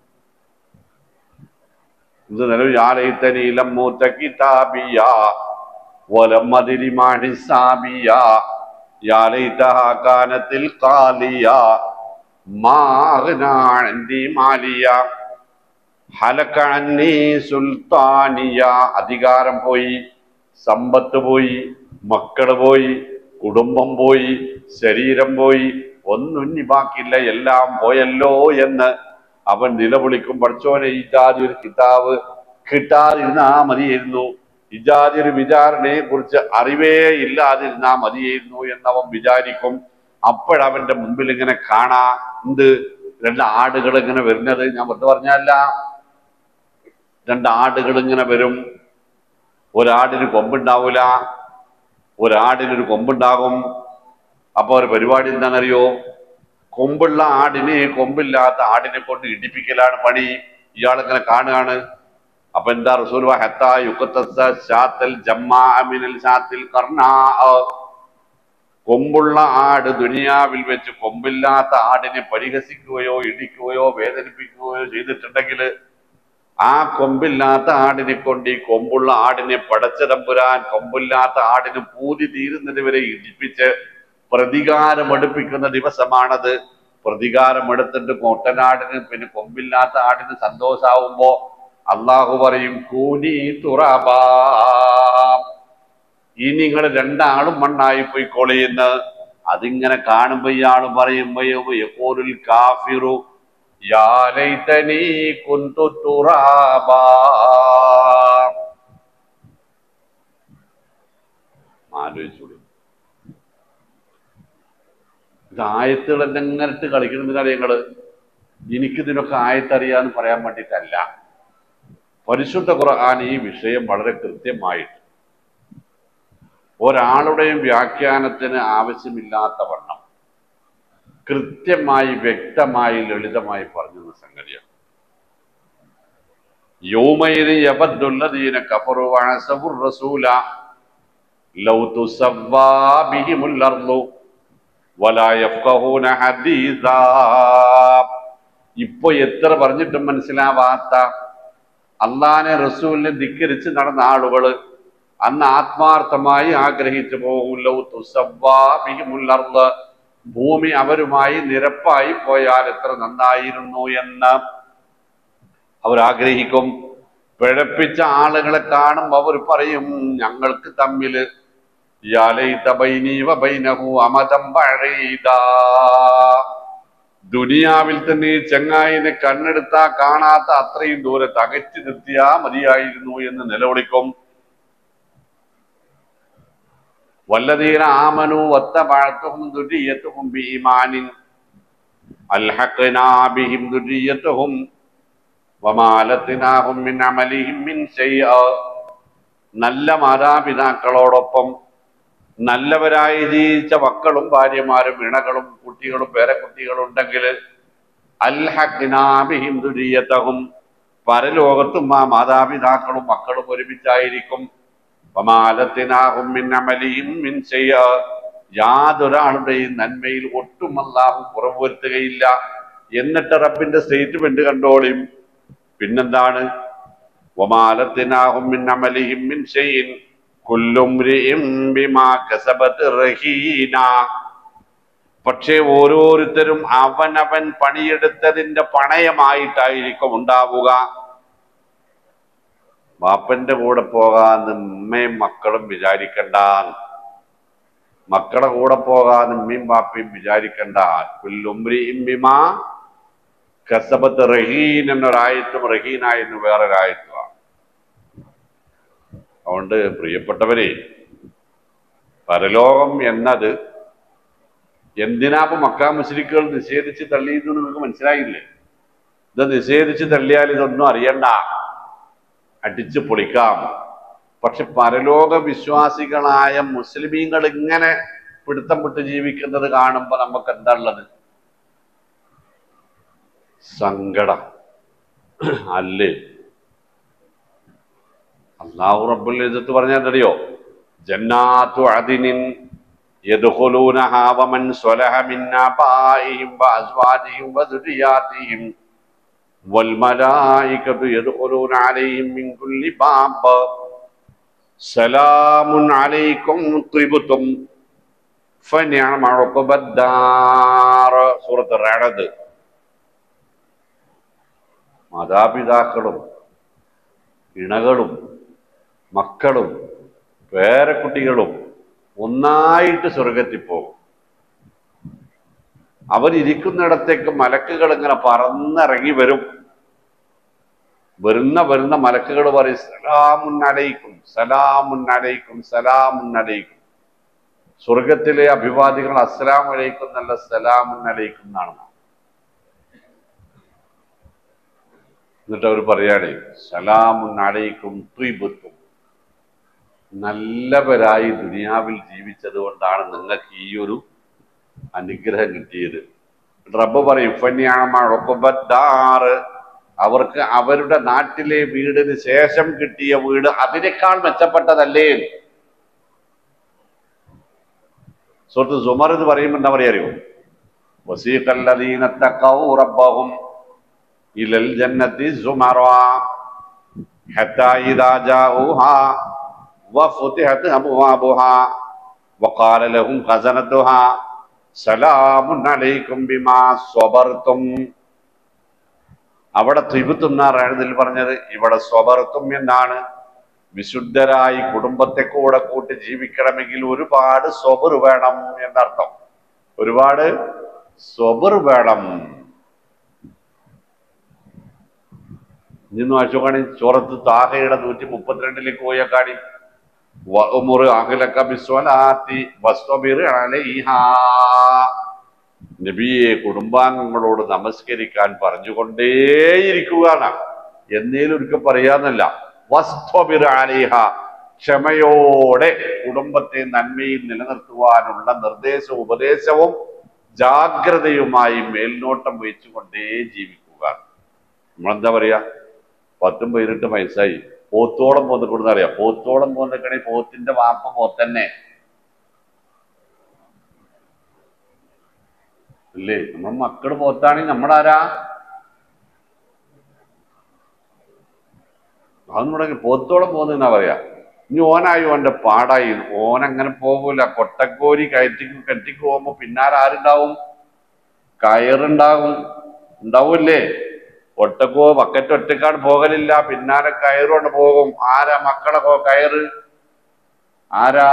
[SPEAKER 2] ഇത് നിലവിൽ ആലയത്തനീലം മൂത്ത കിതാബിയ ولم أدر ما حسابيا يا ليتها كانت القالية ما أغنى عندي ماليا ഹലക്ക അന്നീ സുൽത്താനിയ അധികാരം പോയി സമ്പത്ത് പോയി മക്കള് പോയി കുടുംബം പോയി ശരീരം പോയി ഒന്നും ഇനി ബാക്കിയില്ല എല്ലാം പോയല്ലോ എന്ന് അവൻ നിലവിളിക്കും പഠിച്ചോനെ ഈ ജാതി ഒരു കിതാബ് കിട്ടാതിരുന്നാ മതിയായിരുന്നു ഇജാതി ഒരു വിചാരണയെ കുറിച്ച് അറിവേ ഇല്ലാതിരുന്നാ മതിയായിരുന്നു എന്നവൻ വിചാരിക്കും അപ്പോഴവന്റെ മുമ്പിൽ ഇങ്ങനെ കാണാ എന്ത് രണ്ട് ആടുകൾ ഇങ്ങനെ വരുന്നത് ഞാൻ വെറുതെ പറഞ്ഞല്ല രണ്ട് ആടുകൾ ഇങ്ങനെ വരും ഒരാടിന് കൊമ്പുണ്ടാവൂല ഒരാടിനൊരു കൊമ്പുണ്ടാകും അപ്പൊ ഒരു പരിപാടി എന്താണെന്നറിയോ കൊമ്പുള്ള ആടിനെ കൊമ്പില്ലാത്ത ആടിനെ കൊണ്ട് ഇടിപ്പിക്കലാണ് പണി ഇയാളിങ്ങനെ കാണുകയാണ് അപ്പൊ എന്താ റസൂൽ ഹത്താ യുക്കത്തസ്സ ശാത്തൽ ജമ്മാ മിനൽ ശാത്തിൽ കർണാ കൊമ്പുള്ള ആട് ദുനിയാവിൽ വെച്ച് കൊമ്പില്ലാത്ത ആടിനെ പരിഹസിക്കുകയോ ഇടിക്കുകയോ വേദനിപ്പിക്കുകയോ ചെയ്തിട്ടുണ്ടെങ്കിൽ ആ കൊമ്പില്ലാത്ത ആടിനെ കൊണ്ട് ഈ കൊമ്പുള്ള ആടിനെ പടച്ചിടമ്പുരാൻ കൊമ്പില്ലാത്ത ആടിന് പൂതി തീരുന്നത് വരെ ഇടിപ്പിച്ച് പ്രതികാരമെടുപ്പിക്കുന്ന ദിവസമാണത് പ്രതികാരമെടുത്തിട്ട് കൊട്ടനാടിന് പിന്നെ കൊമ്പില്ലാത്ത ആടിന് സന്തോഷാവുമ്പോ അള്ളാഹു പറയും കൂനി തുറബാ ഈ നിങ്ങൾ രണ്ടാളും മണ്ണായി പോയിക്കോളിയെന്ന് അതിങ്ങനെ കാണുമ്പോ ഇയാൾ പറയുമ്പോ യഖൂലുൽ കാഫിറു യാ ലൈതനീ കുന്തു തുറാബാ ആലോചിച്ചോളി ഇത് ആയത്തുകൾ എങ്ങനെ ഇട്ട് കളിക്കണമെന്ന് നിങ്ങള് എനിക്കിതിനൊക്കെ ആയത്തറിയാന്ന് പറയാൻ വേണ്ടിയിട്ടല്ല പരിശുദ്ധ ഖുർആൻ ഈ വിഷയം വളരെ കൃത്യമായിട്ട് ഒരാളുടെയും വ്യാഖ്യാനത്തിന് ആവശ്യമില്ലാത്ത വണ്ണം കൃത്യമായി വ്യക്തമായി ലളിതമായി പറഞ്ഞ സംഗതിയാണ് യൗമയിന് യബദ്ദുല്ലദീന കഫറു വഅസബുർ റസൂല ലൗ തുസവ്വാ ബിഹിമുൽ അർളു വലാ യഫ്ഖഹൂന ഹദീസാ ഇപ്പൊ എത്ര പറഞ്ഞിട്ടും മനസ്സിലാവാത്ത അള്ളാനെ റസൂലിനെ ധിക്കരിച്ച് നടന്ന ആളുകള് അന്ന് ആത്മാർത്ഥമായി ആഗ്രഹിച്ചു പോകും ലൗ തുസവ്വാ ബിഹിമുൽ അർള് ഭൂമി അവരുമായി നിരപ്പായി പോയാൽ എത്ര നന്നായിരുന്നു എന്ന് അവർ ആഗ്രഹിക്കും പിഴപ്പിച്ച ആളുകളെ കാണും അവർ പറയും ഞങ്ങൾക്ക് തമ്മിൽ ദുനിയാവിൽ തന്നെ ഈ ചെങ്ങായിനെ കണ്ണെടുത്താ കാണാത്ത അത്രയും ദൂരത്ത് അകറ്റി നിർത്തിയാ മതിയായിരുന്നു എന്ന് നിലവിളിക്കും വല്ലതീന ആമനു വത്തബഅതുഹും ദുരിയത്തുഹും ബീമാനിൻ അൽഹഖനാ ബിഹിം ദുരിയത്തുഹും വമാലത്തിനാഹും മിൻ അമലിഹിം മിൻ ശൈഅ നല്ല മാതാപിതാക്കളോടൊപ്പം നല്ലവരായി ജീവിച്ച മക്കളും ഭാര്യമാരും ഇണകളും കുട്ടികളും പേരക്കുട്ടികളും ഉണ്ടെങ്കിൽ അൽഹഖ്നാബിഹിം ദുരിയത്തഹും പരലോകത്തും ആ മാതാപിതാക്കളും മക്കളും ഒരുമിച്ചായിരിക്കും വമാലത്തിനാഹും മിൻ അമലിഹിം മിൻ ശൈഅ യാതൊരാളുടെയും നന്മയിൽ ഒട്ടും അല്ലാഹു കുറവ് വരുത്തുകയില്ല എന്നിട്ട് റബ്ബിന്റെ സ്റ്റേറ്റ്മെന്റ് കണ്ടോളിയും പിന്നെന്താണ് വമാലത്തിനാഹും മിൻ അമലിഹിം മിൻ ഷൈഇൻ കുല്ലും ബിമാ കസബത് റഹീന പക്ഷേ ഓരോരുത്തരും അവനവൻ പണിയെടുത്തതിന്റെ പണയമായിട്ടായിരിക്കും ഉണ്ടാവുക ബാപ്പന്റെ കൂടെ പോകാൻ ഉമ്മയും മക്കളും വിചാരിക്കണ്ട മക്കളുടെ കൂടെ പോകാൻ ഉമ്മയും ബാപ്പയും വിചാരിക്കണ്ട കുല്ലുംരിയും ബിമാ കസബത്ത് റഹീൻ എന്നൊരായത്തും റഹീന എന്ന് വേറൊരായത്തുമാണ് അതുകൊണ്ട് പ്രിയപ്പെട്ടവരെ പരലോകം എന്നത് എന്തിനാപ്പോ മക്കാ മുസ്ലിക്കുകൾ നിഷേധിച്ച് തള്ളിയെന്ന് നിങ്ങൾക്ക് മനസ്സിലായില്ലേ ഇത് നിഷേധിച്ച് തള്ളിയാൽ ഇതൊന്നും അറിയണ്ട അടിച്ചു പൊളിക്കാം പക്ഷെ പരലോക വിശ്വാസികളായ മുസ്ലിമീങ്ങൾ ഇങ്ങനെ പിടുത്തം വിട്ട് ജീവിക്കുന്നത് കാണുമ്പോൾ നമുക്ക് എന്താ ഉള്ളത് സങ്കടം അല്ലേ അള്ളാഹു റബ്ബുൽ ഇസ്സത്ത് പറഞ്ഞറിയോ ജന്നാത്തു അദിനിൻ يدخلونها ومن صلح من آبائهم وأزواجهم وذرياتهم والملائكة يدخلون عليهم من كل باب سلام عليكم طيبتم فنعم عقب الدار سورة الرعد മാതാപിതാക്കളും ഇണകളും മക്കളും പേരക്കുട്ടികളും ഒന്നായിട്ട് സ്വർഗത്തിൽ പോകും അവരിയ്ക്കുന്നിടത്തേക്ക് മലക്കുകൾ ഇങ്ങനെ പറന്നിറങ്ങി വരും വരുന്ന വരുന്ന മലക്കുകൾ പറയും സലാമുന്നലയിക്കും സലാമുന്നലയിക്കും സലാമുന്നലയിക്കും സ്വർഗത്തിലെ അഭിവാദികൾ അസ്സലാം അലൈക്കും എന്നല്ല സലാമുന്നലയിക്കും എന്നാണ് എന്നിട്ട് അവർ പറയാണ് സലാമുൻ അലൈക്കും ത്രിബുത്തും നല്ലവരായി ദുനിയാവിൽ ജീവിച്ചത് കൊണ്ടാണ് നിങ്ങൾക്ക് ഈ ഒരു അനുഗ്രഹം കിട്ടിയത് റബ്ബ് പറയും ഫന്യാമഴക്കുബദ്ദാറ് അവർക്ക് അവരുടെ നാട്ടിലെ വീടിന് ശേഷം കിട്ടിയ വീട് അതിനേക്കാൾ മെച്ചപ്പെട്ടതല്ലേ സുഹൃത്ത് സുമർ എന്ന് പറയുമ്പോൾ എന്താ പറയാ അറിയോ വസീഖല്ലദീന തഖൗ റബ്ബഹും ഇലൽ ജന്നത്തി സുമറാ ഹത്താ ഇദാ ജാഊഹാ വഫുതിഹത് അബ്വാബുഹാ وقال لهم خزنتها سلام عليكم بما صبرتم അവിടെ ത്രിപുത്തും എന്നാണ് പറഞ്ഞത് ഇവിടെ സ്വബർത്തും എന്നാണ് വിശുദ്ധരായി കുടുംബത്തെ കൂടെ കൂട്ടി ജീവിക്കണമെങ്കിൽ ഒരുപാട് സ്വബർ വേണം എന്നർത്ഥം ഒരുപാട് സ്വബർ വേണം ഇന്ന് വായിച്ചോക്കാണി ചോറത്ത് താഹയുടെ നൂറ്റി മുപ്പത്തിരണ്ടിലേക്ക് പോയ കാടി വഅ്മുർ അഹ്ലക ബിസ്വലാത്തി വസ്തബിർ അലൈഹാ നബിയെ കുടുംബാംഗങ്ങളോട് നമസ്കരിക്കാൻ പറഞ്ഞുകൊണ്ടേയിരിക്കുകയാണ് എന്നേലും ഒരിക്കൽ പറയാന്നല്ല വസ്തുബിർ അലിഹ ക്ഷമയോടെ കുടുംബത്തെ നന്മയിൽ നിലനിർത്തുവാനുള്ള നിർദ്ദേശവും ഉപദേശവും ജാഗ്രതയുമായി മേൽനോട്ടം വഹിച്ചുകൊണ്ടേ ജീവിക്കുക നമ്മളെന്താ പറയാ പത്തും പതിനെട്ട് വയസ്സായി പോത്തോളം പോന്നിക്കൊണ്ടെന്ന് അറിയാം പോത്തോളം പോന്നിക്കണേ പോത്തിന്റെ വാപ്പ പോത്തന്നെ ഇല്ലേ നമ്മുടെ മക്കള് പോത്താണെങ്കിൽ നമ്മളാരാ അതൊന്നും തുടങ്ങി പോത്തോളം പോകുന്ന പറയാ ഇനി ഓനായി ഓന്റെ പാടായി ഓനങ്ങനെ പോകൂല കൊട്ടക്കോരി കയറ്റിക്ക് കെട്ടിക്ക് പോകുമ്പോ പിന്നാലെ ആരുണ്ടാവും കയറുണ്ടാവും ഉണ്ടാവൂല്ലേ ഒട്ടക്കോ ബക്കറ്റ് ഒറ്റക്കാട് പോകലില്ല പിന്നാലെ കയറുകൊണ്ട് പോകും ആരാ മക്കളെ കോ കയറ് ആരാ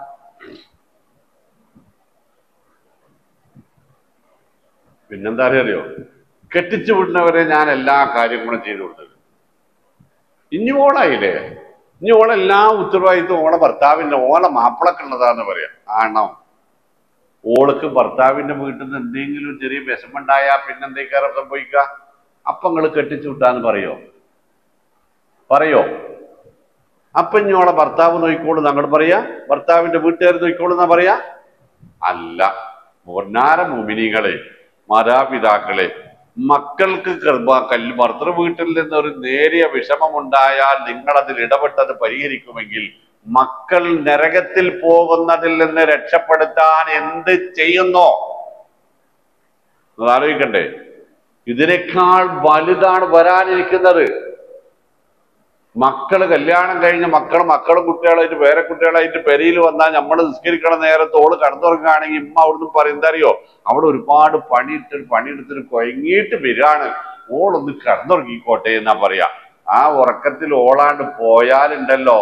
[SPEAKER 2] പിന്നെന്താ അറിയോ കെട്ടിച്ചു വിടുന്നവരെ ഞാൻ എല്ലാ കാര്യങ്ങളും ചെയ്തു കൊടുത്തത് ഇനി ഓളായില്ലേ ഇനി ഓളെല്ലാ ഉത്തരവാദിത്വം ഓളെ ഭർത്താവിന്റെ ഓളെ മാപ്പിളക്കുള്ളതാന്ന് പറയാം ആണോ ഓൾക്ക് ഭർത്താവിന്റെ വീട്ടിൽ നിന്ന് എന്തെങ്കിലും ചെറിയ വിഷമുണ്ടായാ പിന്നെന്തേക്കാരം സംഭവിക്കുക അപ്പൊ നിങ്ങൾ കെട്ടിച്ചു വിട്ടാന്ന് പറയോ പറയോ അപ്പൊ ഇനി ഓളെ ഭർത്താവ് നോക്കിക്കോളൂ ഞങ്ങൾ പറയാ ഭർത്താവിന്റെ വീട്ടുകാർ നോക്കിക്കോളൂ എന്നാ പറയാ അല്ല പൊന്നാര മുമിനികളെ മാതാപിതാക്കളെ മക്കൾക്ക് കൃപ കല്ല് ഭർത്തൃ വീട്ടിൽ നിന്ന് ഒരു നേരിയ വിഷമമുണ്ടായാൽ നിങ്ങൾ അതിൽ ഇടപെട്ടത് പരിഹരിക്കുമെങ്കിൽ മക്കൾ നരകത്തിൽ പോകുന്നതിൽ നിന്ന് രക്ഷപ്പെടുത്താൻ എന്ത് ചെയ്യുന്നോ അത് ആലോചിക്കണ്ടേ ഇതിനേക്കാൾ വലുതാണ് വരാനിരിക്കുന്നത് മക്കള് കല്യാണം കഴിഞ്ഞ് മക്കളും മക്കളും കുട്ടികളായിട്ട് വേറെ കുട്ടികളായിട്ട് പെരിയിൽ വന്നാൽ നമ്മൾ നിസ്കരിക്കണ നേരത്ത് ഓള് കടന്നുറങ്ങുകയാണെങ്കിൽ ഇമ്മ അവിടുന്ന് പറയും എന്താ അറിയോ അവിടെ ഒരുപാട് പണിയിട്ട് പണിയെടുത്തിട്ട് കൊയങ്ങിയിട്ട് വരികയാണ് ഓളൊന്ന് കടന്നുറങ്ങിക്കോട്ടെ എന്നാ പറയാ ആ ഉറക്കത്തിൽ ഓളാണ്ട് പോയാലുണ്ടല്ലോ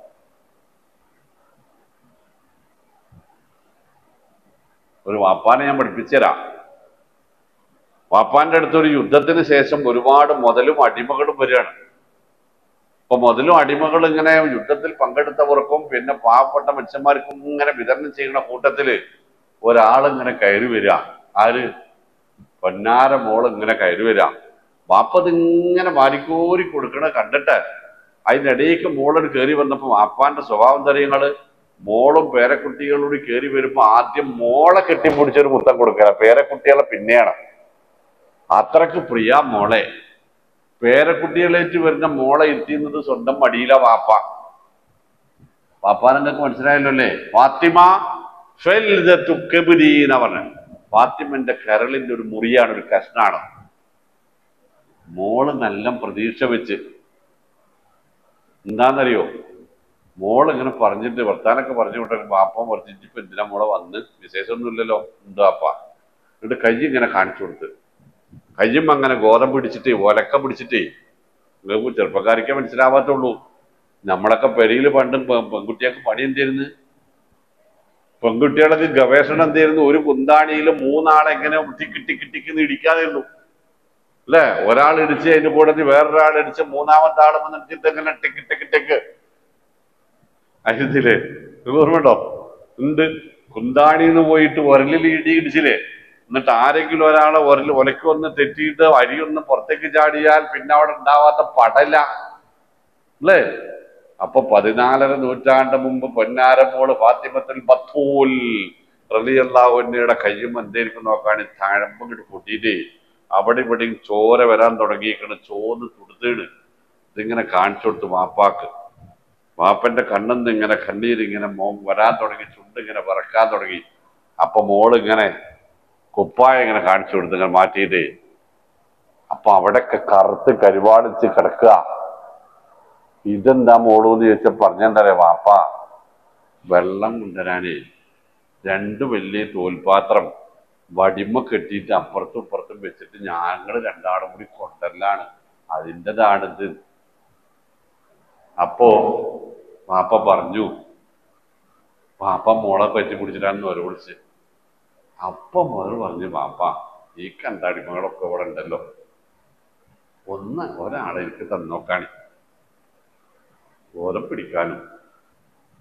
[SPEAKER 2] ഒരു വാപ്പാനെ ഞാൻ പഠിപ്പിച്ചുതരാം വാപ്പാന്റെ അടുത്ത് ഒരു യുദ്ധത്തിന് ശേഷം ഒരുപാട് മുതലും അടിമകളും വരികയാണ് അപ്പൊ മുതലും അടിമകൾ ഇങ്ങനെ യുദ്ധത്തിൽ പങ്കെടുത്തവർക്കും പിന്നെ പാവപ്പെട്ട മനുഷ്യന്മാർക്കും ഇങ്ങനെ വിതരണം ചെയ്യുന്ന കൂട്ടത്തില് ഒരാൾ ഇങ്ങനെ കയറി വരിക ആര് പൊന്നാര മോൾ ഇങ്ങനെ കയറി വരിക വാപ്പത് ഇങ്ങനെ വാരിക്കോരി കൊടുക്കണ കണ്ടിട്ട് അതിനിടയ്ക്ക് മോളോട് കയറി വന്നപ്പോ വാപ്പാന്റെ സ്വഭാവം തരയങ്ങള് മോളും പേരക്കുട്ടികളോട് കയറി വരുമ്പോ ആദ്യം മോളെ കെട്ടിപ്പിടിച്ചൊരു മുത്തം കൊടുക്കുക പേരക്കുട്ടികളെ പിന്നെയാണ് അത്രക്ക് പ്രിയ മോളെ പേരക്കുട്ടികളേറ്റ് വരുന്ന മോളെ എത്തിയുന്നത് സ്വന്തം മടിയില വാപ്പ വാപ്പ നിങ്ങൾക്ക് മനസ്സിലായല്ലോ അല്ലേ ഫാത്തിമ ഫെൽദത്തു കബരി എന്നാ പറഞ്ഞത് ഫാത്തിമന്റെ കരളിന്റെ ഒരു മുറിയാണ് ഒരു കഷ്ണാണ് മോള് നല്ല പ്രതീക്ഷ വെച്ച് എന്താണെന്നറിയോ മോൾ ഇങ്ങനെ പറഞ്ഞിട്ട് വർത്താനൊക്കെ പറഞ്ഞു വിട്ടൊരു പാപ്പ പറഞ്ഞിട്ട് ഇപ്പൊ എന്തിനാ മോളെ വന്ന് വിശേഷമൊന്നുമില്ലല്ലോ എന്താ അപ്പ എന്നിട്ട് കൈ ഇങ്ങനെ കാണിച്ചു കൊടുത്ത് കയ്യും അങ്ങനെ ഗോതമ്പ് പിടിച്ചിട്ട് ഒലക്ക പിടിച്ചിട്ടേ നിങ്ങൾക്ക് ചെറുപ്പക്കാരിക്കേ മനസ്സിലാവാത്തുള്ളൂ നമ്മളൊക്കെ പെരിയിൽ പണ്ട് പെ- പെൺകുട്ടികൾക്ക് പണി എന്തായിരുന്നു പെൺകുട്ടികൾക്ക് ഗവേഷണം എന്തായിരുന്നു ഒരു കുന്താണിയിൽ മൂന്നാളെങ്ങനെ ടിക്ക് ടിക്ക് ടിക്ക് ഇടിക്കാതെയുള്ളൂ അല്ലേ ഒരാൾ ഇടിച്ച് അതിന്റെ കൂടെ വേറൊരാൾ ഇടിച്ച് മൂന്നാമത്തെ ആൾ വന്നിട്ട് ഇങ്ങനെ ടിക്ക് ടിക്ക് ടിക്ക് അരുതില്ലേ ഓർമ്മയുണ്ടോ ഉണ്ട് കുന്താണിന്ന് പോയിട്ട് ഒരലിൽ ഇടി ഇടിച്ചില്ലേ എന്നിട്ട് ആരെങ്കിലും ഒരാളെ ഒരൽ ഒലയ്ക്ക് വന്ന് തെറ്റിയിട്ട് അരിയൊന്ന് പുറത്തേക്ക് ചാടിയാൽ പിന്നെ അവിടെ ഉണ്ടാവാത്ത പടല അല്ലേ അപ്പൊ പതിനാലര നൂറ്റാണ്ട് മുമ്പ് പൊന്നാരമോള് ഫാത്തിമത്തുൽ ബത്തൂൽ റലിയല്ലാവുന്നയുടെ കയ്യും എന്തേലും നോക്കാണ് തഴമ്പിട്ട് പൊട്ടിയിട്ട് അവിടെ ഇവിടെയും ചോര വരാൻ തുടങ്ങിയിരിക്കണ് ചോന്ന് തുടുത്തേണ് ഇതിങ്ങനെ കാണിച്ചു കൊടുത്തു വാപ്പാക്ക് വാപ്പന്റെ കണ്ണെന്ന് ഇങ്ങനെ കണ്ണീരിങ്ങനെ മോ വരാൻ തുടങ്ങി ചുണ്ട് ഇങ്ങനെ വിറക്കാൻ തുടങ്ങി അപ്പൊ മോള് ഇങ്ങനെ കുപ്പായ ഇങ്ങനെ കാണിച്ചു കൊടുത്ത് ഇങ്ങനെ മാറ്റിയിട്ട് അപ്പൊ അവിടെയൊക്കെ കറുത്ത് കരുവാളിച്ച് കിടക്കുക ഇതെന്താ മോളൂന്ന് ചോദിച്ചാൽ പറഞ്ഞെന്താ പറയാ വാപ്പ വെള്ളം കൊണ്ടുവരാനേ രണ്ട് വലിയ തോൽപാത്രം വടിമ കെട്ടിയിട്ട് അപ്പുറത്തും ഇപ്പുറത്തും വെച്ചിട്ട് ഞങ്ങൾ രണ്ടാളും കൂടി കൊണ്ടല്ലാണ് അതിൻ്റെതാണിത് അപ്പോ വാപ്പ പറഞ്ഞു വാപ്പ മോളെ പറ്റി പിടിച്ചിട്ടാണ് ഓരോ വിളിച്ച് അപ്പൊ മുതൽ പറഞ്ഞു വാപ്പ ഈ കണ്ടടിമകളൊക്കെ ഇവിടെ ഉണ്ടല്ലോ ഒന്ന് ഒരാളെ എനിക്ക് തന്നോക്കാണി ബോധം പിടിക്കാനും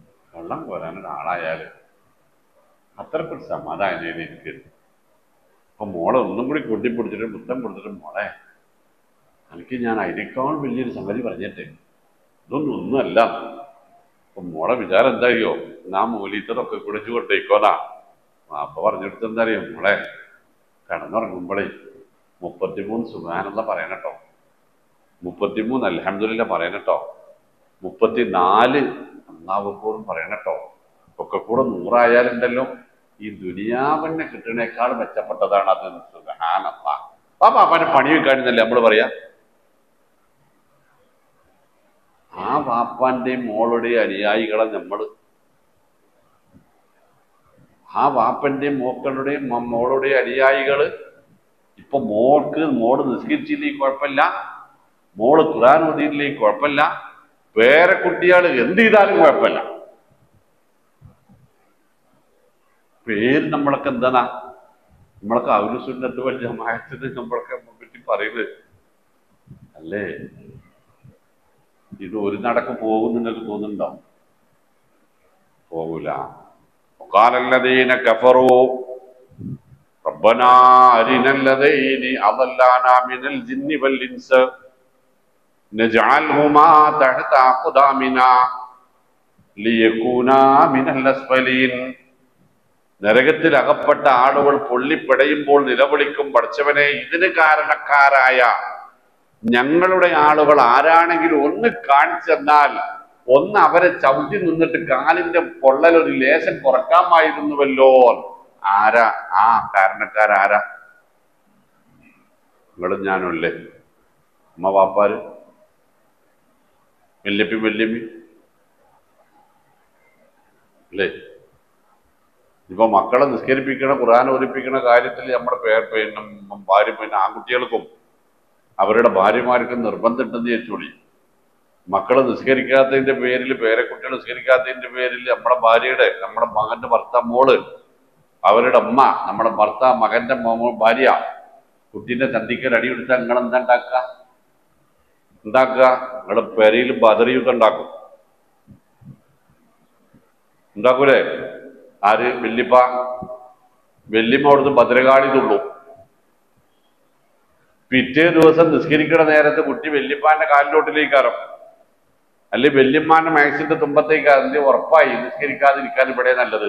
[SPEAKER 2] വെള്ളം കോരാനും ഒരാളായാല് അത്രക്കൊരു സമാധാനം എനിക്ക് അപ്പൊ മോളെ ഒന്നും കൂടി കൊട്ടിപ്പിടിച്ചിട്ട് മുത്തം കൊടുത്തിട്ട് മോളെ എനിക്ക് ഞാൻ അതിനേക്കാൾ വലിയൊരു സംഗതി പറഞ്ഞിട്ട് ഇതൊന്നും ഒന്നുമല്ല അപ്പൊ മോളെ വിചാരം എന്തായോ നാ മൂലീത്തതൊക്കെ കുടിച്ചു കൊണ്ടേക്കോന്നാ അപ്പൊ പറഞ്ഞെടുത്ത് എന്താ അറിയോ മോളെ കിടന്നുറങ്ങുമ്പോഴേ മുപ്പത്തിമൂന്ന് സുഖാനെന്ന പറയണട്ടോ മുപ്പത്തിമൂന്ന് അലഹമില്ല പറയണട്ടോ മുപ്പത്തിനാല് അന്നാവപ്പോഴും പറയണട്ടോ ഒക്കെ കൂടെ നൂറായാലുണ്ടല്ലോ ഈ ദുനിയാവിനെ കിട്ടണേക്കാൾ മെച്ചപ്പെട്ടതാണ് അത് സുഖാനല്ല ആ പാപ്പാന്റെ പണി വെക്കാണെന്നല്ലേ നമ്മൾ പറയാ ആ വാപ്പാന്റെയും മോളുടെയും അനുയായികളെ നമ്മൾ ആ വാപ്പന്റെയും മോക്കളുടെയും മ- മോളുടെയും അനുയായികള് ഇപ്പൊ മോൾക്ക് മോള് നിസ്കരിച്ചില്ലെങ്കിൽ കുഴപ്പമില്ല മോള് ഖുറാൻ ഓതിയില്ലെങ്കിൽ കുഴപ്പമില്ല വേറെ കുട്ടികൾ എന്ത് ചെയ്താലും കുഴപ്പമില്ല പേര് നമ്മളൊക്കെ എന്താണ് നമ്മളൊക്കെ അവരുസുന്നത്ത് വലിയ ജമാഅത്തിന് നമ്മളൊക്കെ പറ്റി പറയുന്നത് അല്ലേ ഇത് ഒരു നടക്ക് പോകും നിങ്ങൾക്ക് തോന്നുന്നുണ്ടോ പോകൂല وقال الذين كفروا ربنا أرنا الذين أضلانا من الجن والإنس نجعلهما تحت أقدامنا ليكونا من الأسفلين നരകത്തിൽ അകപ്പെട്ട ആളുകൾ പൊള്ളിപ്പിടയുമ്പോൾ നിലവിളിക്കും പഠിച്ചവനെ ഇതിന് കാരണക്കാരായ ഞങ്ങളുടെ ആളുകൾ ആരാണെങ്കിലും ഒന്ന് കാണിച്ചെന്നാൽ ഒന്ന് അവരെ ചവിട്ടി നിന്നിട്ട് കാലിന്റെ പൊള്ളൽ ഒരു ലേശം കുറക്കാമായിരുന്നുവല്ലോ ആരാ ആ കാരണക്കാരാരാ നിങ്ങളും ഞാനുമല്ലേ അമ്മ വാപ്പാര് വല്യപ്പി വല്യമ്മി അല്ലേ ഇപ്പൊ മക്കളെ നിസ്കരിപ്പിക്കണ ഖുർആൻ ഓദിപ്പിക്കണ കാര്യത്തിൽ നമ്മുടെ പേർ പിന്നെ ഭാര്യ പിന്നെ ആൺകുട്ടികൾക്കും അവരുടെ ഭാര്യമാർക്കും നിർബന്ധം ഉണ്ടെന്ന് ചോദിച്ചോളി മക്കള് നിസ്കരിക്കാത്തതിന്റെ പേരിൽ പേരക്കുട്ടികൾ നിസ്കരിക്കാത്തതിന്റെ പേരിൽ നമ്മുടെ ഭാര്യയുടെ നമ്മുടെ മകന്റെ ഭർത്താവ് മോള് അവരുടെ അമ്മ നമ്മുടെ ഭർത്താവ് മകന്റെ മോ- ഭാര്യ കുട്ടീനെ ചന്തിക്കൽ അടി കൊടുത്താൽ നിങ്ങൾ എന്താ ഉണ്ടാക്കുക ഉണ്ടാക്കുക നിങ്ങളുടെ പെരയിൽ ബദറിയുദ്ധം ഉണ്ടാക്കും ഉണ്ടാക്കൂലേ ആര് വെല്ലിപ്പ വെല്ലിമ്മ അവിടുന്ന് ഭദ്രകാളി തുള്ളു പിറ്റേ ദിവസം നിസ്കരിക്കണ നേരത്ത് കുട്ടി വെല്ലിപ്പാന്റെ കാലിലോട്ടിലേക്ക് കയറും അല്ലെ വെല്ലിമ്മാന്റെ മാക്സിന്റെ തുമ്പത്തേക്ക് അതിന്റെ ഉറപ്പായി നിസ്കരിക്കാതിരിക്കാൻ ഇവിടെ നല്ലത്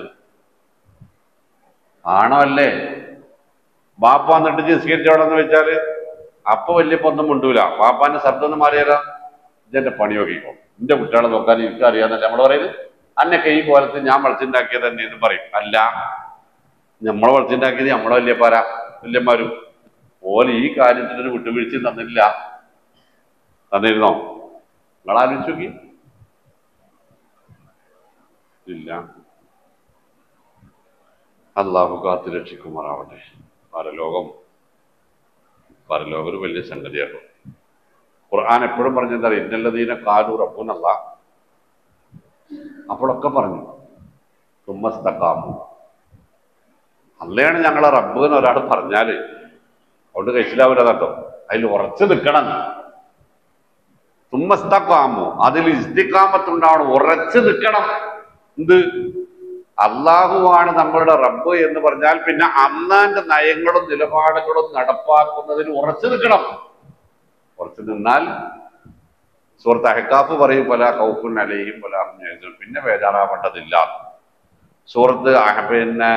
[SPEAKER 2] ആണോ അല്ലേ ബാപ്പ വന്നിട്ട് നിസ്കരിച്ചോടെന്ന് വെച്ചാല് അപ്പൊ വല്യപ്പ ഒന്നും മുണ്ടൂല ബാപ്പാന്റെ ശബ്ദം ഒന്ന് മാറിയാലോ ഇതെന്റെ പണി നോക്കിക്കോ എന്റെ കുട്ടികളെ നോക്കാൻ എനിക്ക് അറിയാന്നല്ല നമ്മൾ പറയുന്നത് അന്നൊക്കെ ഈ കോലത്ത് ഞാൻ വളച്ചുണ്ടാക്കിയത് തന്നെ എന്ന് പറയും അല്ല നമ്മളെ വളച്ചുണ്ടാക്കിയത് നമ്മളെ വല്യപ്പാരാ വല്യന്മാരും ഓല് ഈ കാര്യത്തിനൊരു വിട്ടുവീഴ്ച തന്നില്ല തന്നിരുന്നോ നിങ്ങൾ ആലോചിച്ച് നോക്കി ഇല്ല അള്ളാഹു കാത്തു രക്ഷിക്കുമാറാവട്ടെ പരലോകം പരലോകം ഒരു വലിയ സംഗതിയാണ് ഖുർആൻ എപ്പോഴും പറഞ്ഞെന്താ ഇന്നല്ലതീന കാലു റബ്ബുനല്ല അപ്പോഴൊക്കെ പറഞ്ഞു തുമ്മസ്തക്കാമു അല്ലയാണ് ഞങ്ങളെ റബ്ബ് എന്ന് ഒരാൾ പറഞ്ഞാല് അതുകൊണ്ട് കഴിച്ചിലാവില്ല കേട്ടോ അതിൽ ഉറച്ചു നിൽക്കണം തുമ്മസ്തക്കാമു അതിൽ ഇസ്തിക്കാമത്തുണ്ടാവണം ഉറച്ചു നിൽക്കണം എന്ത് അള്ളാഹുവാണ് നമ്മളുടെ റബ്ബ് എന്ന് പറഞ്ഞാൽ പിന്നെ അന്നാന്റെ നയങ്ങളും നിലപാടുകളും നടപ്പാക്കുന്നതിൽ ഉറച്ചു നിൽക്കണം ഉറച്ചു നിന്നാൽ സുഹൃത്ത് അഹക്കാഫ് പറയും പല കൗഫുൻ അലയും പല ഹും പിന്നെ ബേജാറാവേണ്ടതില്ല സുഹൃത്ത് അഹ- പിന്നെ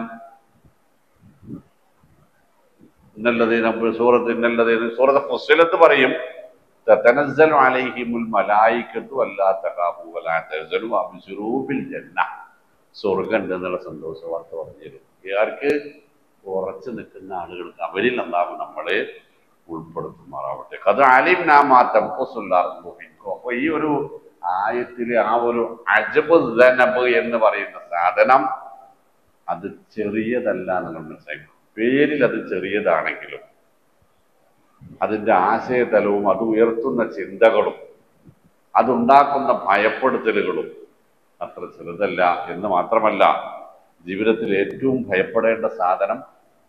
[SPEAKER 2] ഇന്നല്ലതീന സൂറത്ത് ഇന്നല്ലതീന സൂറത്ത് ഫുസിലത്ത് പറയും തതനസ്സലു അലൈഹിമുൽ മലായിക്കത്തു അല്ലാ തഖാഫു വലാ തഹ്സനു വഅബ്ശിറൂ ബിൽ ജന്ന സ്വർഗ്ഗം ഉണ്ട് എന്നുള്ള സന്തോഷ വാർത്ത പറഞ്ഞു ആർക്ക് ഉറച്ചു നിൽക്കുന്ന ആളുകൾക്ക് അവരിൽ അല്ലാഹു നമ്മളെ ഉൾപ്പെടുത്തുമാറാവട്ടെ കഥ അലിം നാമാത്തം അപ്പൊ ഈ ഒരു ആയത്തിലെ ആ ഒരു അജബ് ദനബ് എന്ന് പറയുന്ന സാധനം അത് ചെറിയതല്ല എന്ന് നമ്മൾ മനസ്സിലാക്കി പേരിൽ അത് ചെറിയതാണെങ്കിലും അതിന്റെ ആശയതലവും അത് ഉയർത്തുന്ന ചിന്തകളും അതുണ്ടാക്കുന്ന ഭയപ്പെടുത്തലുകളും അത്ര ചെറുതല്ല എന്ന് മാത്രമല്ല ജീവിതത്തിൽ ഏറ്റവും ഭയപ്പെടേണ്ട സാധനം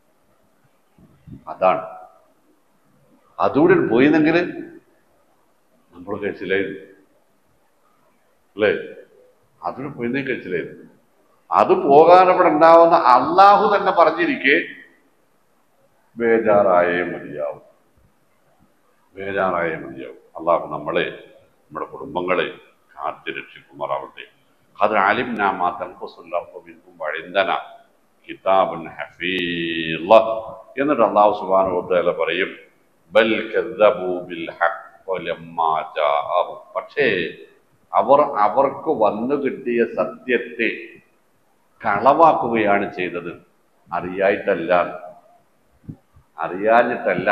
[SPEAKER 2] അതാണ് അതുകൂടെ പോയിന്നെങ്കിൽ നമ്മൾ കഴിച്ചില്ലായിരുന്നു അല്ലേ അതിന് പോയിന്നേ കഴിച്ചില്ലായിരുന്നു അത് പോകാൻ അവിടെ ഉണ്ടാവുന്ന അള്ളാഹു തന്നെ പറഞ്ഞിരിക്കെ ബേജാറായേ മതിയാവും ബേജാറായേ മതിയാവും അള്ളാഹു നമ്മളെ നമ്മുടെ കുടുംബങ്ങളെ കാത്തി രക്ഷിക്കുമാറാവട്ടെ അത് ആലിം നാമാ തൻഫുസുല്ലാഹുബിൻകും വഴിന്തന കിതാബുൻ ഹഫീള എന്നിട്ട് അള്ളാഹു സുബ്ഹാനഹു വതആല പറയും ബൽ കദ്ദബൂ ബിൽ ഹഖ് ലമ്മാ ജാഅഹും പക്ഷേ അവർ അവർക്ക് വന്നു കിട്ടിയ സത്യത്തെ കളവാക്കുകയാണ് ചെയ്തത് അറിയായിട്ടല്ല അറിയാഞ്ഞിട്ടല്ല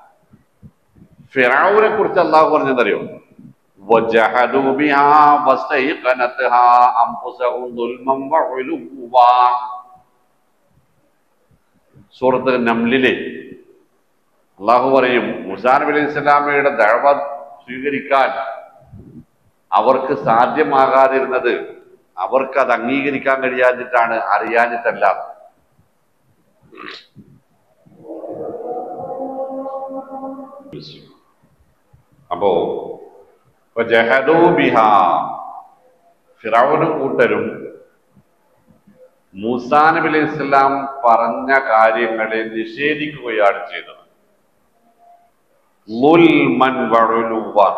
[SPEAKER 2] ഫിറൗനെ കുറിച്ച് അള്ളാഹു പറഞ്ഞതറിയോ وجحدوا بها واستيقنتها أنفسهم ظلما وعلوا സൂറത്ത് നംലിലെ അള്ളാഹു പറയും മുസാ നബി അലൈഹി സ്വലാമയുടെ ദഴവ സ്വീകരിക്കാൻ അവർക്ക് സാധ്യമാകാതിരുന്നത് അവർക്ക് അത് അംഗീകരിക്കാൻ കഴിയാഞ്ഞിട്ടാണ് അറിയാഞ്ഞിട്ടല്ല അപ്പോ ഇപ്പൊ ജഹദൂ ബിഹാ ഫിറൗനും കൂട്ടരും മൂസാ നബി അലൈഹി ഇസ്ലാം പറഞ്ഞ കാര്യങ്ങളെ നിഷേധിക്കുകയാണ് ചെയ്തത് ളുൽമൻ വഉലുവ്വ.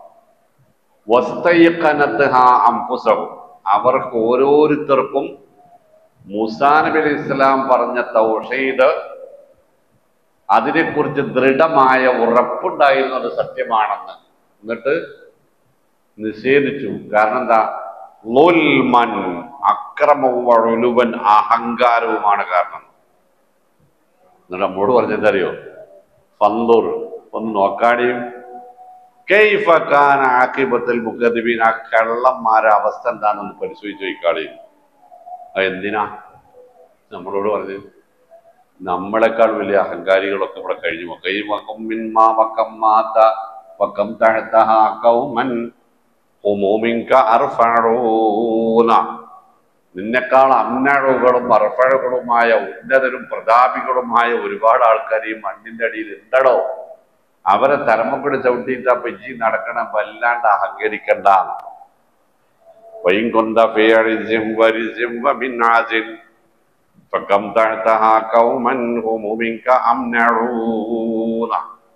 [SPEAKER 2] വസ്തൈഖനത്ഹാ അൻഫുസഹും. അവർക്ക് ഓരോരുത്തർക്കും മൂസാ നബി അലൈഹി ഇസ്ലാം പറഞ്ഞ തൗഹീദ് അതിനെക്കുറിച്ച് ദൃഢമായ ഉറപ്പുണ്ടായിരുന്നത് സത്യമാണെന്ന് എന്നിട്ട് നിഷേധിച്ചു കാരണം എന്താ ലുൽമൻ അക്രമവും വഴുലുവൻ അഹങ്കാരവുമാണ് കാരണം എന്നിട്ട് നമ്മോട് പറഞ്ഞെന്തറിയോ ഫന്തൂർ ഒന്ന് നോക്കാടിയും കൈഫക്കാൻ ആക്കിബത്തിൽ മുഖദിബീൻ ആ കള്ളന്മാരെ അവസ്ഥ എന്താണെന്ന് പരിശോധിച്ച് ചോദിക്കാടിയും അത് എന്തിനാ നമ്മളോട് പറഞ്ഞു നമ്മളെക്കാൾ വലിയ അഹങ്കാരികളൊക്കെ ഇവിടെ കഴിഞ്ഞു പോയി. കൈ വകം മിൻമാ വക്കം മാത വക്കം തഴത്തഹ കൗമൻ ഹുമൂമിൻക അർഫഊന നിന്നെക്കാൾ അന്നഴകളും അർഫഴകളുമായ ഉന്നതരും പ്രതാപികളുമായ ഒരുപാട് ആൾക്കാർ ഈ മണ്ണിന്റെ അടിയിൽ ഉണ്ടടോ അവരെ തലമക്കൂടെ ചവിട്ടിയിട്ട് ആ പെഞ്ചി നടക്കണം വല്ലാണ്ട് അഹങ്കരിക്കണ്ട വൈൻ കൊന്ത ഫിയഴിസിം വരിസിം വമിന്നാസിൻ فكم تحتها قوما هم منك أمنعون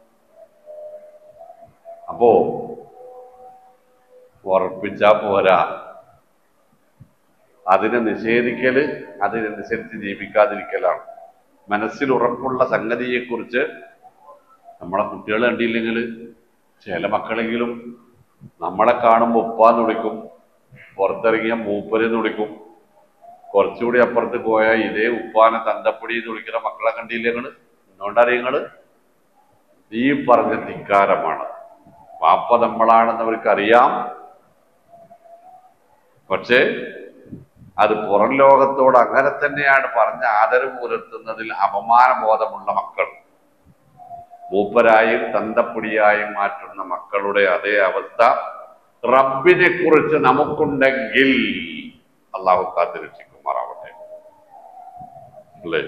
[SPEAKER 2] അപ്പോ ഉറപ്പിച്ചാ പോരാ അതിനെ നിഷേധിക്കല് അതിനനുസരിച്ച് ജീവിക്കാതിരിക്കലാണ് മനസ്സിൽ ഉറപ്പുള്ള സംഗതിയെക്കുറിച്ച് നമ്മളെ കുട്ടികൾ കണ്ടില്ലെങ്കിൽ ചില മക്കളെങ്കിലും നമ്മളെ കാണുമ്പോൾ ഉപ്പാന്ന് വിളിക്കും പുറത്തിറങ്ങിയ മൂപ്പരെന്ന് വിളിക്കും കുറച്ചുകൂടി അപ്പുറത്ത് പോയാൽ ഇതേ ഉപ്പാനെ തന്തപ്പൊടി എന്ന് വിളിക്കുന്ന മക്കളെ കണ്ടില്ലേ നിങ്ങള് എന്തുകൊണ്ടറിയങ്ങള് ഈ പറഞ്ഞ ധിക്കാരമാണ് വാപ്പ നമ്മളാണെന്ന് അവർക്കറിയാം പക്ഷേ അത് പുറം ലോകത്തോട് അങ്ങനെ തന്നെയാണ് പറഞ്ഞ ആദരവ് പുലർത്തുന്നതിൽ അപമാനബോധമുള്ള മക്കൾ മൂപ്പരായും തന്തപ്പൊടിയായും മാറ്റുന്ന മക്കളുടെ അതേ അവസ്ഥ റബ്ബിനെ കുറിച്ച് നമുക്കുണ്ടെങ്കിൽ അള്ളാഹു കാത്തിരക്ഷിക്കുമാറാവട്ടെ അല്ലേ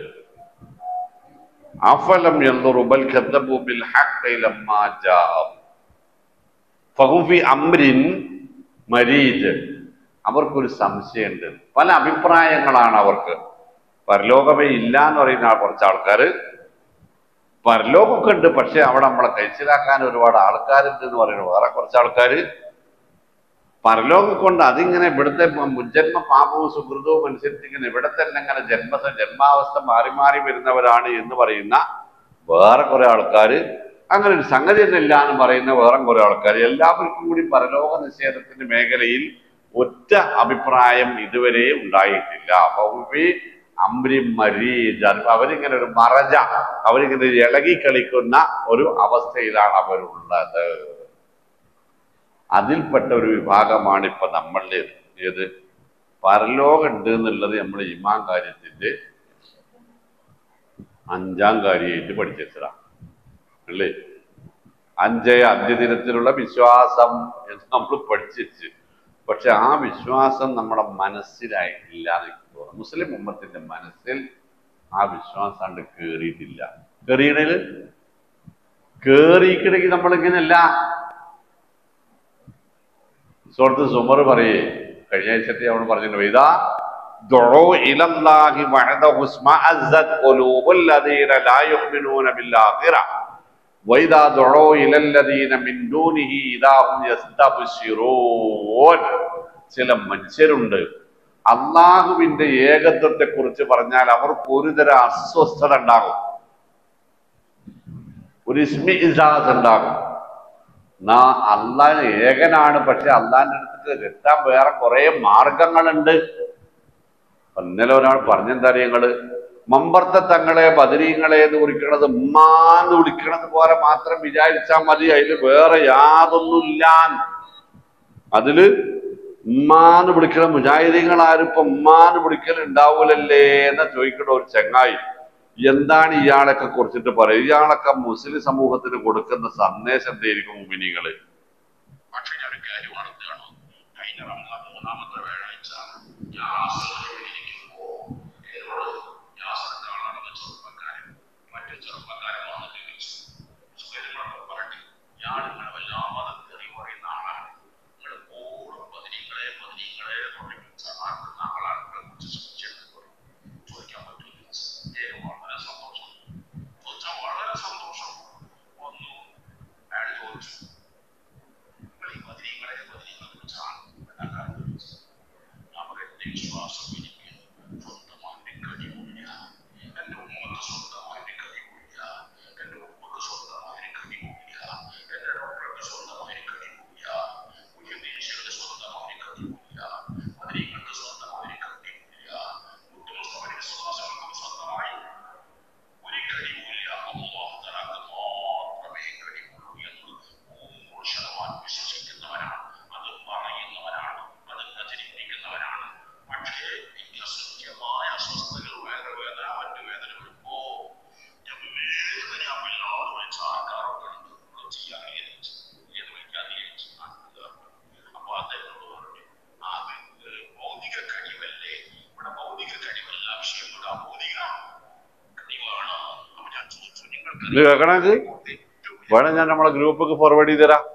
[SPEAKER 2] അഫലം യൻദുറു ബൽ കദ്ദബു ബിൽ ഹഖ് ലമ്മാ ജാഅഹും ഫഹും ഫി അംരിൻ മരീജ് അവർക്കൊരു സംശയമുണ്ട് പല അഭിപ്രായങ്ങളാണ് അവർക്ക് പരലോകമേ ഇല്ല എന്ന് പറയുന്ന ആ കുറച്ച് ആൾക്കാർ പരലോകമൊക്കെ ഉണ്ട് പക്ഷെ അവിടെ നമ്മളെ കഴിച്ചിലാക്കാൻ ഒരുപാട് ആൾക്കാരുണ്ട് എന്ന് പറയുന്നു വേറെ കുറച്ച് ആൾക്കാർ പരലോകം കൊണ്ട് അതിങ്ങനെ ഇവിടുത്തെ മുജ്ജന്മ പാപവും സുഹൃതവും അനുസരിച്ച് ഇങ്ങനെ ഇവിടെ തന്നെ ഇങ്ങനെ ജന്മ ജന്മാവസ്ഥ മാറി മാറി വരുന്നവരാണ് എന്ന് പറയുന്ന വേറെ കുറെ ആൾക്കാർ അങ്ങനെ ഒരു സംഗതി തന്നെ ഇല്ല എന്ന് പറയുന്ന വേറെ കുറെ ആൾക്കാർ എല്ലാവർക്കും കൂടി പരലോക നിഷേധത്തിന്റെ മേഖലയിൽ ഒറ്റ അഭിപ്രായം ഇതുവരെ ഉണ്ടായിട്ടില്ല അപ്പൊ ഈ അമ്രി മരീജ് അത് അവരിങ്ങനെ ഒരു മറജ അവരിങ്ങനെ ഇളകി കളിക്കുന്ന ഒരു അവസ്ഥയിലാണ് അവരുള്ളത് അതിൽപ്പെട്ട ഒരു വിഭാഗമാണ് ഇപ്പൊ നമ്മളുടെ ഏത് പരലോകം ഉണ്ട് എന്നുള്ളത് നമ്മൾ ഇമാൻ കാര്യത്തിന്റെ അഞ്ചാം കാര്യമായിട്ട് പഠിച്ചതാ അല്ലേ അഞ്ച് അന്ത്യദിനത്തിലുള്ള വിശ്വാസം എന്ന് നമ്മൾ പഠിച്ചു പക്ഷെ ആ വിശ്വാസം നമ്മുടെ മനസ്സിലായിട്ടില്ല എന്ന് എനിക്ക് തോന്നുന്നു മുസ്ലിം ഉമ്മത്തിന്റെ മനസ്സിൽ ആ വിശ്വാസം കണ്ട് കേറിയിട്ടില്ല കേറിയണേല് കേറിയിക്കണമെങ്കിൽ നമ്മളിങ്ങനെയല്ല സുഹൃത്ത് സുമർ പറയേ കഴിഞ്ഞ ആഴ്ചത്തെ അവൾ പറഞ്ഞിട്ടുണ്ട് ഇതാ دعوا إلى الله وحده اسمعزت قلوب الذين لا يؤمنون بالآخرة وإذا دعوا إلى الذين من دونه إذا هم يستبشرون ചില മനുഷ്യരുണ്ട് അള്ളാഹുവിന്റെ ഏകത്വത്തെ കുറിച്ച് പറഞ്ഞാൽ അവർക്ക് ഒരുതരം അസ്വസ്ഥത ഉണ്ടാകും ഒരു ഇസ്മി ഇസാസ് ഉണ്ടാകും നാ അള്ളാഹ് ഏകനാണ് പക്ഷെ അള്ളാഹിന്റെ അടുത്തേക്ക് എത്താൻ വേറെ കുറെ മാർഗങ്ങളുണ്ട് ഇന്നലെ ഒരാൾ പറഞ്ഞെന്താ അറിയ നിങ്ങള് മമ്പർത്ത തങ്ങളെ ബദരീങ്ങളെ എന്ന് വിളിക്കണത് ഉമ്മാന്ന് വിളിക്കണത് പോലെ മാത്രം വിചാരിച്ചാൽ മതി അതിൽ വേറെ യാതൊന്നുമില്ല അതില് ഉമ്മാന്ന് വിളിക്കണ മുജാഹിദീങ്ങൾ ആരും ഇപ്പൊ ഉമ്മാന്ന് വിളിക്കൽ ഉണ്ടാവൂലല്ലേ എന്ന് ചോദിക്കണ ഒരു ചങ്ങായി എന്താണ് ഇയാളൊക്കെ കുറിച്ചിട്ട് പറയുക ഇയാളൊക്കെ മുസ്ലിം സമൂഹത്തിന് കൊടുക്കുന്ന സന്ദേശം എന്തായിരിക്കും മുമിനികള്
[SPEAKER 3] പക്ഷെ ഞാൻ ഒരു കാര്യം ഉണർത്തുകയാണ് കഴിഞ്ഞ റമദാൻ മൂന്നാമത്തെ വ്യാഴാഴ്ച യാസറിരിക്കുമ്പോ എന്നോട് യാസറിന്റെ ആളാണെന്ന ചെറുപ്പക്കാരൻ മറ്റു ചെറുപ്പക്കാരൻ വന്നിട്ട് സുഖങ്ങളൊക്കെ പറഞ്ഞു ഞാൻ നിങ്ങളെ വല്ലാതെ തെറി പറയുന്ന ആളാണ് നിങ്ങൾ എപ്പോഴും പതിനീങ്ങളെ പതിനീങ്ങളെ തുടങ്ങി ആക്കുന്ന ആളാണ് നിങ്ങളെ കുറിച്ച് സൂക്ഷിച്ചിട്ടുണ്ട് ചോദിക്കാൻ പറ്റില്ല ഏ വളരെ സന്തോഷം ചോദിച്ചാൽ വളരെ സന്തോഷം വന്നു അയാൾ ചോദിച്ചു നിങ്ങൾ ഈ ബദരീങ്ങളെ ബദരീങ്ങളെ കുറിച്ചാണ് അവരുടെ വിശ്വാസം എനിക്ക് സ്വന്തമായിട്ട് കഴിവില്ല എന്റെ ഉമ്മക്ക് സ്വന്തമായിട്ട് കഴിവില്ല എന്റെ ഉമ്മക്ക് സ്വന്തമായിട്ട് കഴിവില്ല എന്റെ ഡോക്ടർക്ക് സ്വന്തമായിട്ട് കഴിവില്ല ഉയർന്നീശ്വരുടെ സ്വന്തമായിട്ട് കഴിവില്ല ബദരീങ്ങൾക്ക് സ്വന്തമായിട്ട് കഴിവില്ല മുത്തുമുസ്തഫയുടെ വിശ്വാസങ്ങൾക്ക് സ്വന്തമായി ഒരു കഴിവുമില്ല അള്ളാഹു തആലക്ക് മാത്രമേ കഴിവുള്ളൂ എന്ന് നൂറ് ശതമാനം വിശ്വസിക്കുന്നവനാണ് അത് പറയുന്നവനാണ് അത് പ്രചരിപ്പിക്കുന്നവനാണ് പക്ഷേ എനിക്ക് അസത്യമായ അസ്വസ്ഥതകൾ വേറെ വേദന മറ്റു വേദന വരുമ്പോ ഞാൻ വേദന വല്ലാതെ മനസ്സിലാക്കാറുണ്ട് നിങ്ങൾ ചെയ്യാൻ വിചാരിച്ചു ഏത് വിളിക്കാൻ വിചാരിച്ചു അപ്പൊ അദ്ദേഹത്തോട് പറഞ്ഞു അത് ഭൗതിക കഴിവല്ലേ ഇവിടെ ഭൗതിക കഴിവല്ല വിഷയം ഇവിടെ അഭൗതിക കഴിവാണ് അപ്പൊ ഞാൻ ചോദിച്ചു നിങ്ങൾക്ക്
[SPEAKER 2] ഇത് കേൾക്കണത് വേണം ഞാൻ നമ്മളെ ഗ്രൂപ്പൊക്കെ ഫോർവേഡ് ചെയ്ത് തരാം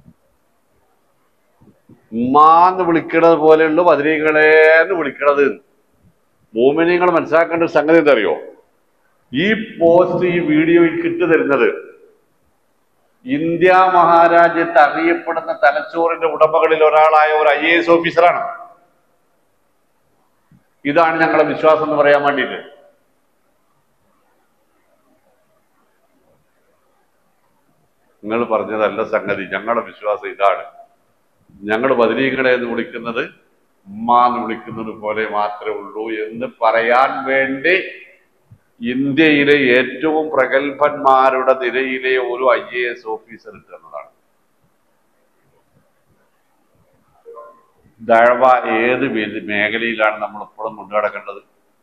[SPEAKER 2] ഉമ്മാന്ന് വിളിക്കണത് പോലെയുള്ള ബദരീകളെ എന്ന് വിളിക്കണത് മോമിനിങ്ങൾ മനസ്സിലാക്കേണ്ട ഒരു സംഗതി എന്താ അറിയോ ഈ പോസ്റ്റ് ഈ വീഡിയോ എനിക്ക് ഇട്ട് തരുന്നത് ഇന്ത്യ മഹാരാജ്യത്ത് അറിയപ്പെടുന്ന തലച്ചോറിന്റെ ഉടമകളിൽ ഒരാളായ ഒരു ഐ എ എസ് ഓഫീസറാണ് ഇതാണ് ഞങ്ങളെ വിശ്വാസം എന്ന് പറയാൻ വേണ്ടിയിട്ട് നിങ്ങൾ പറഞ്ഞതല്ല സംഗതി ഞങ്ങളുടെ വിശ്വാസം ഇതാണ് ഞങ്ങൾ ബദരീകളെ എന്ന് വിളിക്കുന്നത് ഉമ്മ എന്ന് വിളിക്കുന്നത് പോലെ മാത്രമേ ഉള്ളൂ എന്ന് പറയാൻ വേണ്ടി ഇന്ത്യയിലെ ഏറ്റവും പ്രഗത്ഭന്മാരുടെ നിരയിലെ ഒരു ഐ എ എസ് ഓഫീസർ ഇട്ടുന്നതാണ് ദഴവ ഏത് വേ- മേഖലയിലാണ് നമ്മൾ ഇപ്പോഴും കൊണ്ടു നടക്കേണ്ടത്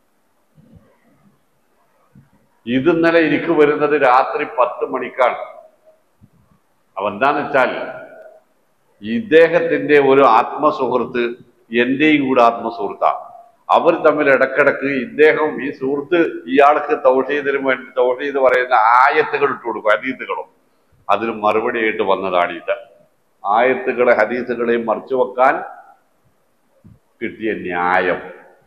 [SPEAKER 2] ഇത് ഇന്നലെ എനിക്ക് വരുന്നത് രാത്രി പത്ത് മണിക്കാണ് അപ്പൊ എന്താന്ന് വെച്ചാൽ ഇദ്ദേഹത്തിന്റെ ഒരു ആത്മസുഹൃത്ത് എന്റെയും കൂടെ ആത്മസുഹൃത്താണ് അവർ തമ്മിൽ ഇടക്കിടക്ക് ഇദ്ദേഹം ഈ സുഹൃത്ത് ഇയാൾക്ക് തൗഷീദിന് വേണ്ടി തൗഷീദ് പറയുന്ന ആയത്തുകൾ ഇട്ട് കൊടുക്കും ഹദീസുകളും അതിന് മറുപടിയായിട്ട് വന്നതാണ് ഇത് ആയത്തുകളെ ഹദീസുകളെയും മറിച്ചു വെക്കാൻ കിട്ടിയ ന്യായം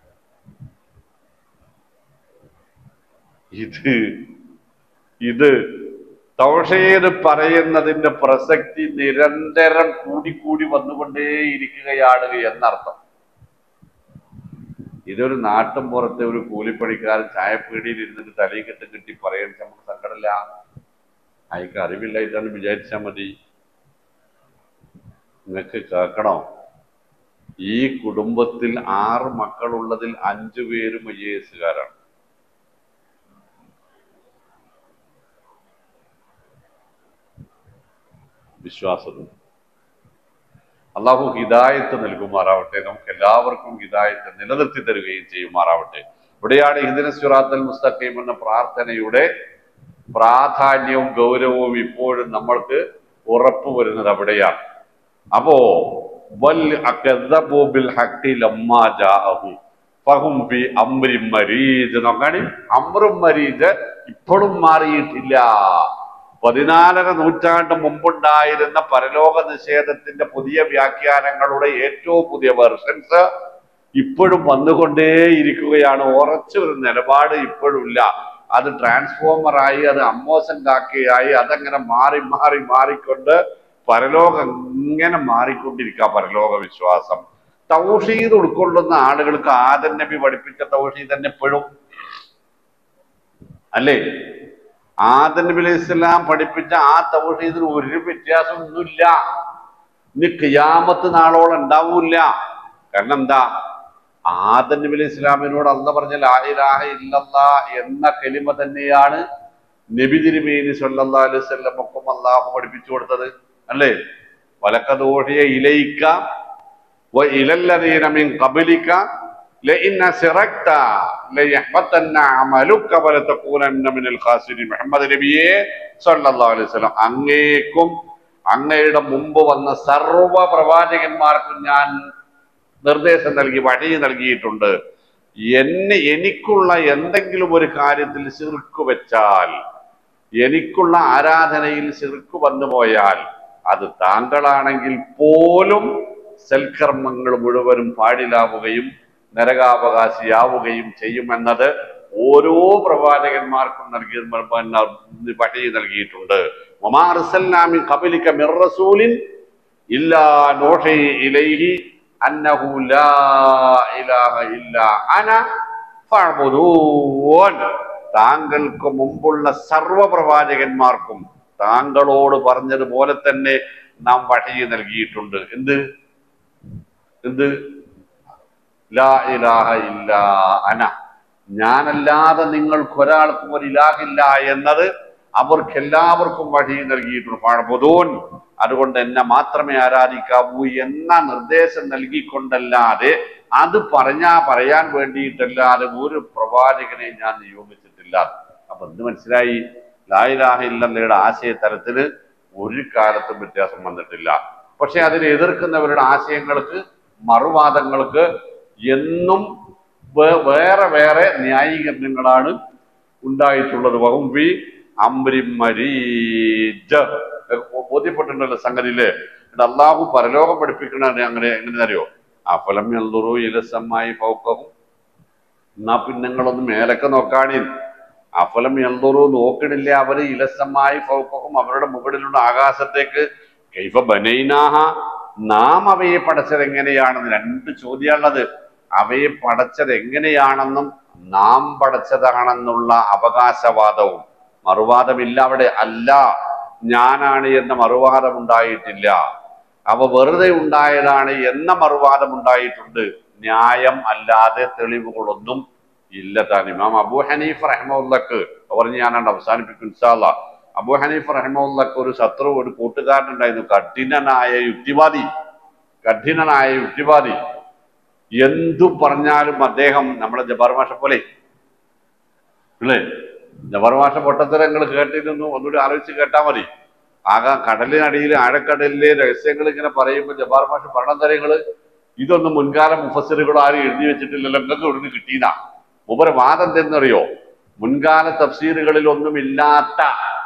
[SPEAKER 2] ഇത് ഇത് തൗഷീദ് പറയുന്നതിന്റെ പ്രസക്തി നിരന്തരം കൂടിക്കൂടി വന്നുകൊണ്ടേയിരിക്കുകയാണ് എന്നർത്ഥം ഇതൊരു നാട്ടും പുറത്തെ ഒരു കൂലിപ്പണിക്കാരൻ ചായപ്പീടിയിൽ ഇരുന്നിട്ട് തലയിൽ കെട്ട് കിട്ടി പറയാൻ നമുക്ക് സങ്കടമില്ല അയക്ക് അറിവില്ലായിട്ടാണ് വിചാരിച്ചാൽ മതി നിങ്ങൾക്ക് കേൾക്കണോ ഈ കുടുംബത്തിൽ ആറ് മക്കളുള്ളതിൽ അഞ്ചു പേരും ഐ എ എസുകാരാണ് വിശ്വാസം അള്ളാഹു ഹിദായത്ത് നൽകുമാറാവട്ടെ നമുക്ക് എല്ലാവർക്കും ഹിദായത്ത് നിലനിർത്തി തരുകയും ചെയ്യുമാറാവട്ടെ ഇവിടെയാണ് ഹിദിന സുറാത്തൽ മുസ്തഖീം എന്ന പ്രാർത്ഥനയുടെ പ്രാധാന്യവും ഗൗരവവും ഇപ്പോഴും നമ്മൾക്ക് ഉറപ്പു വരുന്നത് അവിടെയാണ് അപ്പോ വൽ അകദ്ദബു ബിൽ ഹഖി ലമ്മാ ജാഅഹു ഫഹും ഫി അംരി മരീജ് നോക്കാണി അമ്രും മരീജ് ഇപ്പോഴും മാറിയിട്ടില്ല പതിനാലര നൂറ്റാണ്ട് മുമ്പുണ്ടായിരുന്ന പരലോക നിഷേധത്തിന്റെ പുതിയ വ്യാഖ്യാനങ്ങളുടെ ഏറ്റവും പുതിയ വെർഷൻസ് ഇപ്പോഴും വന്നുകൊണ്ടേയിരിക്കുകയാണ് ഉറച്ച ഒരു നിലപാട് ഇപ്പോഴും ഇല്ല അത് ട്രാൻസ്ഫോമറായി അത് അമ്മോസൻ കാക്കയായി അതങ്ങനെ മാറി മാറി മാറിക്കൊണ്ട് പരലോകം ഇങ്ങനെ മാറിക്കൊണ്ടിരിക്കുക പരലോക വിശ്വാസം തൗഷീദ് ഉൾക്കൊള്ളുന്ന ആളുകൾക്ക് ആദൻ നബി പഠിപ്പിച്ച തൗഷീദ് തന്നെ എപ്പോഴും അല്ലേ ആദൻ നബി അലൈഹി ഇസ്ലാം പഠിപ്പിച്ച ആ തൗഷീദിന് ഒരു വ്യത്യാസമൊന്നുമില്ല ഇനി കിയാമത്ത് നാളോളം ഉണ്ടാവൂല കാരണം എന്താ ആദൻ നബി അലൈഹി ഇസ്ലാമിനോട് അല്ല പറഞ്ഞ ലാഹിലാഹ ഇല്ലല്ലാ എന്ന കലിമ തന്നെയാണ് നബി തിരുമേനി സല്ലല്ലാഹു അലൈഹി വസല്ലമക്കും അള്ളാഹു പഠിപ്പിച്ചു കൊടുത്തത് അല്ലേ വലക്കതോഷിയ ഇലയിക്ക وإلى الذين من قبلك لئن أشركت ليحبطن عملك ولتكونن من الخاسرين മുഹമ്മദ് നബിയെ സല്ലല്ലാഹു അലൈഹി വസല്ലം അങ്ങേക്കും അങ്ങയുടെ മുമ്പ് വന്ന സർവ പ്രവാചകന്മാർക്കും ഞാൻ നിർദ്ദേശം നൽകി വഴി നൽകിയിട്ടുണ്ട് എന്നെ എനിക്കുള്ള എന്തെങ്കിലും ഒരു കാര്യത്തിൽ ശിർക്ക് വെച്ചാൽ എനിക്കുള്ള ആരാധനയിൽ ശിർക്ക് വന്നു പോയാൽ അത് താങ്കളാണെങ്കിൽ പോലും സൽക്കർമ്മങ്ങൾ മുഴുവനും പാടിലാവുകയും നരകാവകാശിയാവുകയും ചെയ്യുമെന്നത് ഓരോ പ്രവാചകന്മാർക്കും നൽകി പട്ടി നൽകിയിട്ടുണ്ട് ഒമാർസല്ലാമി കബലിക്ക മിർറസൂലിൻ ഇല്ലാ നോഷി ഇലൈഹി അന്നഹു ലാ ഇലാഹ ഇല്ലാ അന ഫഅ്ബുദൂൻ താങ്കൾക്ക് മുമ്പുള്ള സർവ പ്രവാചകന്മാർക്കും താങ്കളോട് പറഞ്ഞതുപോലെ തന്നെ നാം വഴി നൽകിയിട്ടുണ്ട് എന്ത് എന്ത് ലാ ഇലാഹ ഇല്ലാ അന ഞാനല്ലാതെ നിങ്ങൾക്കൊരാൾക്കും ഒരു ഇലാഹില്ല എന്നത് അവർക്ക് എല്ലാവർക്കും വഴി നൽകിയിട്ടുണ്ട് പാഴബുദൂൻ അതുകൊണ്ട് എന്നെ മാത്രമേ ആരാധിക്കാവൂ എന്ന നിർദ്ദേശം നൽകിക്കൊണ്ടല്ലാതെ അത് പറഞ്ഞാ പറയാൻ വേണ്ടിയിട്ടല്ലാതെ ഒരു പ്രവാചകനെ ഞാൻ നിയോഗിച്ചിട്ടില്ല അപ്പൊ എന്ത് മനസ്സിലായി ലായിലാഹ ഇല്ലയുടെ ആശയ തലത്തിന് ഒരു കാലത്തും വ്യത്യാസം വന്നിട്ടില്ല പക്ഷെ അതിനെ എതിർക്കുന്നവരുടെ ആശയങ്ങൾക്ക് മറുവാദങ്ങൾക്ക് എന്നും വേ- വേറെ വേറെ ന്യായീകരണങ്ങളാണ് ഉണ്ടായിട്ടുള്ളത് വഹുംബി അംരിമരീജ് ബോധ്യപ്പെട്ടിട്ടുണ്ടല്ലോ സംഗതിയില് ഇത് അള്ളാഹു പരലോകം പഠിപ്പിക്കണത് അങ്ങനെ എങ്ങനെ അറിയോ അഫലം എൽതുറു ഇലസമ്മായി ഫൗക്കവും എന്നാ പിന്നെ നിങ്ങളൊന്ന് മേലൊക്കെ നോക്കാണി അഫലം എൽതുറു നോക്കണില്ല അവര് ഇലസമ്മായി ഫൗക്കവും അവരുടെ മുകളിലുള്ള ആകാശത്തേക്ക് കൈഫ ബനൈനാഹ നാം അവയെ പടച്ചത് എങ്ങനെയാണെന്ന് രണ്ട് ചോദ്യമുള്ളത് അവയെ പടച്ചത് എങ്ങനെയാണെന്നും നാം പടച്ചതാണെന്നുള്ള അവകാശവാദവും മറുവാദമില്ല അവിടെ അല്ല ഞാനാണ് എന്ന മറുവാദം ഉണ്ടായിട്ടില്ല അവ വെറുതെ ഉണ്ടായതാണ് എന്ന മറുവാദം ഉണ്ടായിട്ടുണ്ട് ന്യായം അല്ലാതെ തെളിവുകളൊന്നും ഇല്ല താൻ ഇമാം അബൂ ഹനീഫ് റഹ്മുള്ളക്ക് പറഞ്ഞ് ഞാനാണ് അവസാനിപ്പിക്കും ഇൻഷാല്ല അബൂ ഹനീഫ് റഹ്മുള്ളക്ക് ഒരു ശത്രു ഒരു കൂട്ടുകാരനുണ്ടായിരുന്നു കഠിനനായ യുക്തിവാദി കഠിനനായ യുക്തിവാദി എന്തു പറഞ്ഞാലും അദ്ദേഹം നമ്മുടെ ജബാർ മാഷ പോലെ അല്ലേ ജബാർ മാഷ പൊട്ടത്തരങ്ങൾ കേട്ടിരുന്നു ഒന്നുകൂടി ആലോചിച്ച് കേട്ടാൽ മതി ആകാ കടലിനടിയിൽ ആഴക്കടലിലെ രഹസ്യങ്ങൾ ഇങ്ങനെ പറയുമ്പോൾ ജബാർ മാഷ ഭരണതരങ്ങള് ഇതൊന്നും മുൻകാല മുഫസറുകളോ ആരും എഴുതി വെച്ചിട്ടില്ലല്ലോ നിങ്ങൾക്ക് ഇവിടുന്ന് കിട്ടിയതാ ഉപര വാദം എന്തെന്നറിയോ മുൻകാല തഫ്സീറുകളിൽ ഒന്നുമില്ലാത്ത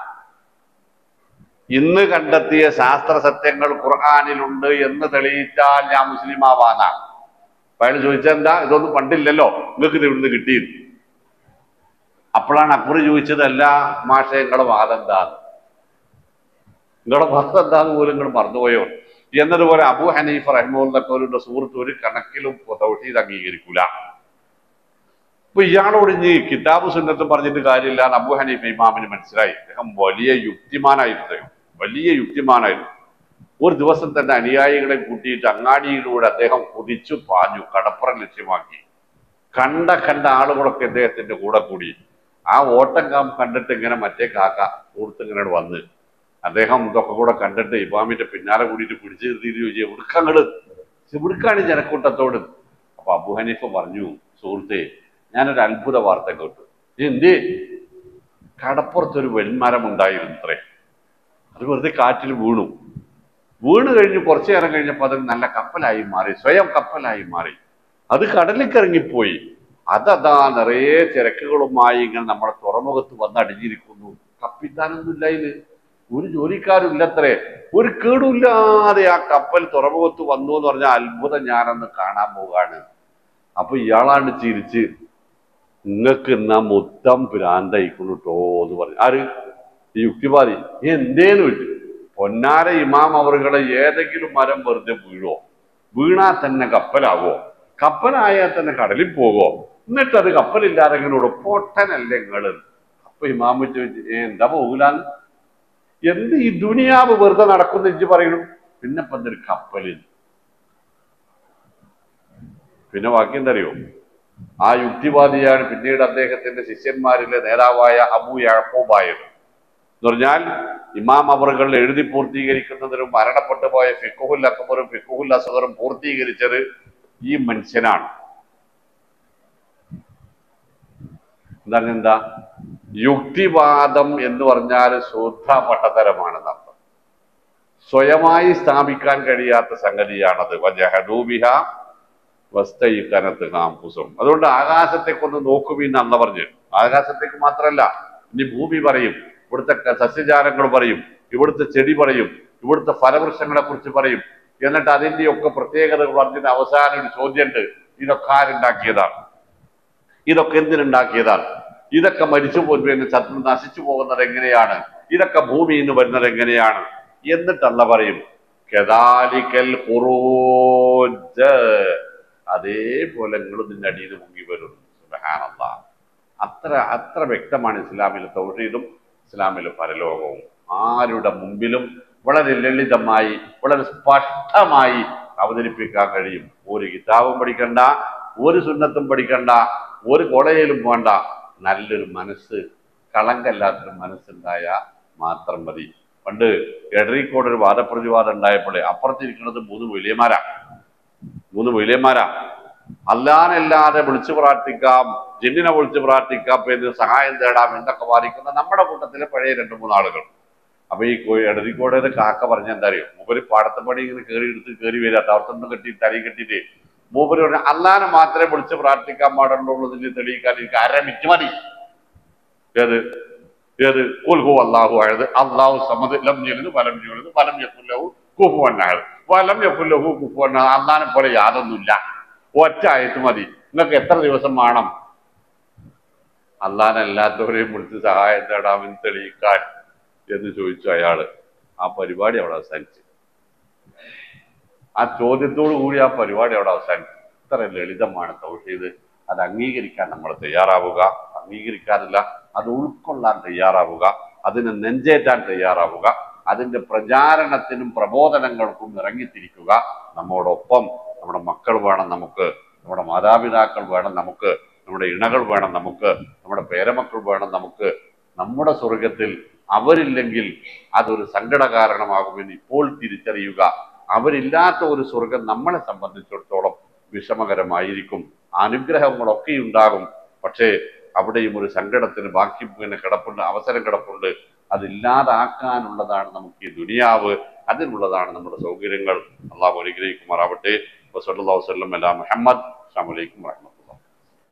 [SPEAKER 2] ഇന്ന് കണ്ടെത്തിയ ശാസ്ത്ര സത്യങ്ങൾ ഖുർആാനിലുണ്ട് എന്ന് തെളിയിച്ചാൽ ഞാൻ മുസ്ലിം ആവാനാണ് അപ്പൊ അയാൾ ചോദിച്ചെന്താ ഇതൊന്നും പണ്ടില്ലല്ലോ നിങ്ങൾക്ക് ഇത് ഇവിടുന്ന് കിട്ടിയത് അപ്പോഴാണ് അക്കുറി ചോദിച്ചത് അല്ല മാഷെ നിങ്ങളുടെ വാദം എന്താന്ന് നിങ്ങളുടെ വാദം എന്താന്ന് പോലും നിങ്ങൾ മറന്നുപോയോ എന്നതുപോലെ അബു ഹനീഫ് റഹ്മുള്ളക്കോരുടെ സുഹൃത്ത് ഒരു കണക്കിലും തൗഹീദ് അംഗീകരിക്കൂല അപ്പൊ ഇയാളോട് ഇനി കിതാബ് സുന്നത്തും പറഞ്ഞിട്ട് കാര്യമില്ല എന്ന് അബു ഹനീഫ് ഇമാമിന് മനസ്സിലായി അദ്ദേഹം വലിയ യുക്തിമാനായിരുന്നു അദ്ദേഹം വലിയ യുക്തിമാനായിരുന്നു ഒരു ദിവസം തന്നെ അനുയായികളെ കൂട്ടിയിട്ട് അങ്ങാടിയിലൂടെ അദ്ദേഹം കുതിച്ചു പാഞ്ഞു കടപ്പുറം ലക്ഷ്യമാക്കി കണ്ട കണ്ട ആളുകളൊക്കെ അദ്ദേഹത്തിന്റെ കൂടെ കൂടി ആ ഓട്ടം കാം കണ്ടിട്ട് ഇങ്ങനെ മറ്റേ കാക്ക സുഹൃത്ത് ഇങ്ങനെ വന്ന് അദ്ദേഹം ഇതൊക്കെ കൂടെ കണ്ടിട്ട് ഇമാമിന്റെ പിന്നാലെ കൂടിയിട്ട് പിടിച്ചു നിർത്തിയിട്ട് ചോദിച്ചു എവിടുക്കങ്ങള് എവിടുക്കാണ് ഈ ജനക്കൂട്ടത്തോട് അപ്പൊ അബു ഹനീഫ് പറഞ്ഞു സുഹൃത്തെ ഞാനൊരു അത്ഭുത വാർത്ത കേട്ടു എന്തേ കടപ്പുറത്തൊരു വെൺമരം ഉണ്ടായിരുന്നു അത്രേ അത് വെറുതെ കാറ്റിൽ വീണു വീണ് കഴിഞ്ഞ് കുറച്ചു നേരം കഴിഞ്ഞപ്പോൾ അത് നല്ല കപ്പലായി മാറി സ്വയം കപ്പലായി മാറി അത് കടലിലേക്ക് ഇറങ്ങിപ്പോയി അതതാ നിറയെ തിരക്കുകളുമായി ഇങ്ങനെ നമ്മുടെ തുറമുഖത്ത് വന്ന് അടിഞ്ഞിരിക്കുന്നു കപ്പിത്താനൊന്നുമില്ല അതില് ഒരു ജോലിക്കാരും ഇല്ലത്രേ ഒരു കേടുമില്ലാതെ ആ കപ്പൽ തുറമുഖത്ത് വന്നു എന്ന് പറഞ്ഞാൽ അത്ഭുതം ഞാനൊന്ന് കാണാൻ പോവുകയാണ് അപ്പൊ ഇയാളാണ്ട് ചിരിച്ച് നിങ്ങക്ക് എന്നാ മൊത്തം ഭ്രാന്തായിക്കുന്നു കേട്ടോ എന്ന് പറഞ്ഞു ആര് ഈ യുക്തിവാദി "നീ എന്തേന്ന് വിട്ടു പൊന്നാര ഇമാം അവറുകളെ ഏതെങ്കിലും മരം വെറുതെ വീഴോ വീണാ തന്നെ കപ്പലാവോ കപ്പലായാൽ തന്നെ കടലിൽ പോകോ എന്നിട്ട് അത് കപ്പലില്ലാതെ എങ്ങനോട് പൊട്ടനല്ലേ നിങ്ങള് അപ്പൊ ഇമാമ ചോദിച്ചു "ഏ, എന്താ പോകൂലാന്ന് എന്ത് ഈ ദുനിയാവ് വെറുതെ നടക്കുന്ന ഇജ്ജ് പറയണു പിന്നെ ഇപ്പൊ എന്തൊരു കപ്പല് പിന്നെ ബാക്കി എന്തറിയോ ആ യുക്തിവാദിയാണ് പിന്നീട് അദ്ദേഹത്തിന്റെ ശിഷ്യന്മാരിലെ നേതാവായ അബു യാക്കോബായത് എന്ന് പറഞ്ഞാൽ ഇമാം അവറുകൾ എഴുതി പൂർത്തീകരിക്കുന്നതിനും മരണപ്പെട്ടു പോയ ഫിക്കുഹുൽ അക്ബറും ഫിക്കുഹുൽ അസഗറും പൂർത്തീകരിച്ചത് ഈ മനുഷ്യനാണ് എന്താണ് എന്താ യുക്തിവാദം എന്ന് പറഞ്ഞാൽ ശുദ്ധ പട്ടത്തരമാണെന്ന് അർത്ഥം സ്വയമായി സ്ഥാപിക്കാൻ കഴിയാത്ത സംഗതിയാണത് വജഹദൂബിഹ വസ്തയിക്കനത്ത് കാമ്പുസും അതുകൊണ്ട് ആകാശത്തേക്കൊന്ന് നോക്കുമീന്ന് അന്ന് പറഞ്ഞു ആകാശത്തേക്ക് മാത്രമല്ല ഇനി ഭൂമി പറയും ഇവിടുത്തെ ക- സസ്യജാലങ്ങൾ പറയും ഇവിടുത്തെ ചെടി പറയും ഇവിടുത്തെ ഫലവൃക്ഷങ്ങളെ കുറിച്ച് പറയും എന്നിട്ട് അതിന്റെയൊക്കെ പ്രത്യേകതകൾ പറഞ്ഞിട്ട് അവസാനം ഒരു ചോദ്യമുണ്ട് ഇതൊക്കെ ആരുണ്ടാക്കിയതാണ് ഇതൊക്കെ എന്തിനുണ്ടാക്കിയതാണ് ഇതൊക്കെ മരിച്ചു പോകുന്ന ചത്രു നശിച്ചു പോകുന്നത് എങ്ങനെയാണ് ഇതൊക്കെ ഭൂമിയിൽ നിന്ന് വരുന്നത് എങ്ങനെയാണ് എന്നിട്ടല്ല പറയും കെതാലിക്കൽ ഖുറൂജ് അതേപോലെ നിങ്ങൾ നിന്റെ അടിയിൽ നിന്ന് മുങ്ങി വരും സുബ്ഹാനല്ലാ അത്ര അത്ര വ്യക്തമാണ് ഇസ്ലാമിലെ തൗഹീദും ഇസ്ലാമിലെ പരലോകവും ആരുടെ മുമ്പിലും വളരെ ലളിതമായി വളരെ സ്പഷ്ടമായി അവതരിപ്പിക്കാൻ കഴിയും ഒരു കിതാബും പഠിക്കണ്ട ഒരു സുന്നത്തും പഠിക്കണ്ട ഒരു കോളേജിലും പോകണ്ട നല്ലൊരു മനസ്സ് കളങ്കല്ലാത്തൊരു മനസ്സുണ്ടായ മാത്രം മതി പണ്ട് എടരിക്കോട് ഒരു വാദപ്രതിവാദം ഉണ്ടായപ്പോഴേ അപ്പുറത്തിരിക്കുന്നത് മൂന്ന് വലിയമാരാ മൂന്ന് വലിയന്മാരാ അല്ലാനല്ലാതെ വിളിച്ചു പ്രാർത്ഥിക്കാം ജിന്നിനെ വിളിച്ചു പ്രാർത്ഥിക്കാം പിന്നെ സഹായം തേടാം എന്നൊക്കെ വാദിക്കുന്ന നമ്മുടെ കൂട്ടത്തിലെ പഴയ രണ്ട് മൂന്നാളുകൾ അപ്പൊ ഈ കോ- എടരിക്കോടേത് കാക്ക പറഞ്ഞ എന്താ അറിയോ മൂപ്പര് പാടത്തെ പണി ഇങ്ങനെ കയറി എടുത്ത് കയറി വരിക തവർത്തന്ന് കെട്ടി തലി കെട്ടിട്ട് മൂപ്പര് പറഞ്ഞു അല്ലാനെ മാത്രമേ വിളിച്ച് പ്രാർത്ഥിക്കാൻ പാടുള്ളൂ ഇതിന് തെളിയിക്കാൻ എനിക്ക് അര മിറ്റ് മതി ഏത് ഏത് കുൽഹു അള്ളാഹു ആയത് അള്ളാഹു സമത് ലം ജലിത് വലം ജലിത് വലം യക്കുല്ലഹു കുഫുവന്നായത് വലം യക്കുല്ലഹു കുഫുവന്ന അള്ളാനെ പോലെ യാതൊന്നുമില്ല ഒറ്റ ആയത്ത് മതി നിങ്ങൾക്ക് എത്ര ദിവസം വേണം അള്ളാനല്ലാത്തവരെയും വിളിച്ച് സഹായം തേടാമെന്ന് തെളിയിക്കാൻ എന്ന് ചോദിച്ചു അയാള് ആ പരിപാടി അവിടെ അവസാനിച്ചു ആ ചോദ്യത്തോടു കൂടി ആ പരിപാടി അവിടെ അവസാനിച്ചു ഇത്ര ലളിതമാണ് തൗഹീദ് അത് അംഗീകരിക്കാൻ നമ്മൾ തയ്യാറാവുക അംഗീകരിക്കാറില്ല അത് ഉൾക്കൊള്ളാൻ തയ്യാറാവുക അതിന് നെഞ്ചേറ്റാൻ തയ്യാറാവുക അതിന്റെ പ്രചാരണത്തിനും പ്രബോധനങ്ങൾക്കും ഇറങ്ങിത്തിരിക്കുക നമ്മോടൊപ്പം നമ്മുടെ മക്കൾ വേണം നമുക്ക് നമ്മുടെ മാതാപിതാക്കൾ വേണം നമുക്ക് നമ്മുടെ ഇണകൾ വേണം നമുക്ക് നമ്മുടെ പേരമക്കൾ വേണം നമുക്ക് നമ്മുടെ സ്വർഗത്തിൽ അവരില്ലെങ്കിൽ അതൊരു സങ്കട കാരണമാകുമെന്ന് ഇപ്പോൾ തിരിച്ചറിയുക അവരില്ലാത്ത ഒരു സ്വർഗം നമ്മളെ സംബന്ധിച്ചിടത്തോളം വിഷമകരമായിരിക്കും അനുഗ്രഹങ്ങളൊക്കെ ഉണ്ടാകും പക്ഷേ അവിടെയും ഒരു സങ്കടത്തിന് ബാക്കി പിന്നെ കിടപ്പുണ്ട് അവസരം കിടപ്പുണ്ട് അതില്ലാതാക്കാനുള്ളതാണ് നമുക്ക് ഈ ദുനിയാവ് അതിനുള്ളതാണ് നമ്മുടെ സൗകര്യങ്ങൾ അള്ളാഹു അനുഗ്രഹിക്കുമാറാവട്ടെ വസല്ലാ വസ്ലം അല മുഹമ്മദ് അസ്സാം വലൈക്കും വാഹമത്ത്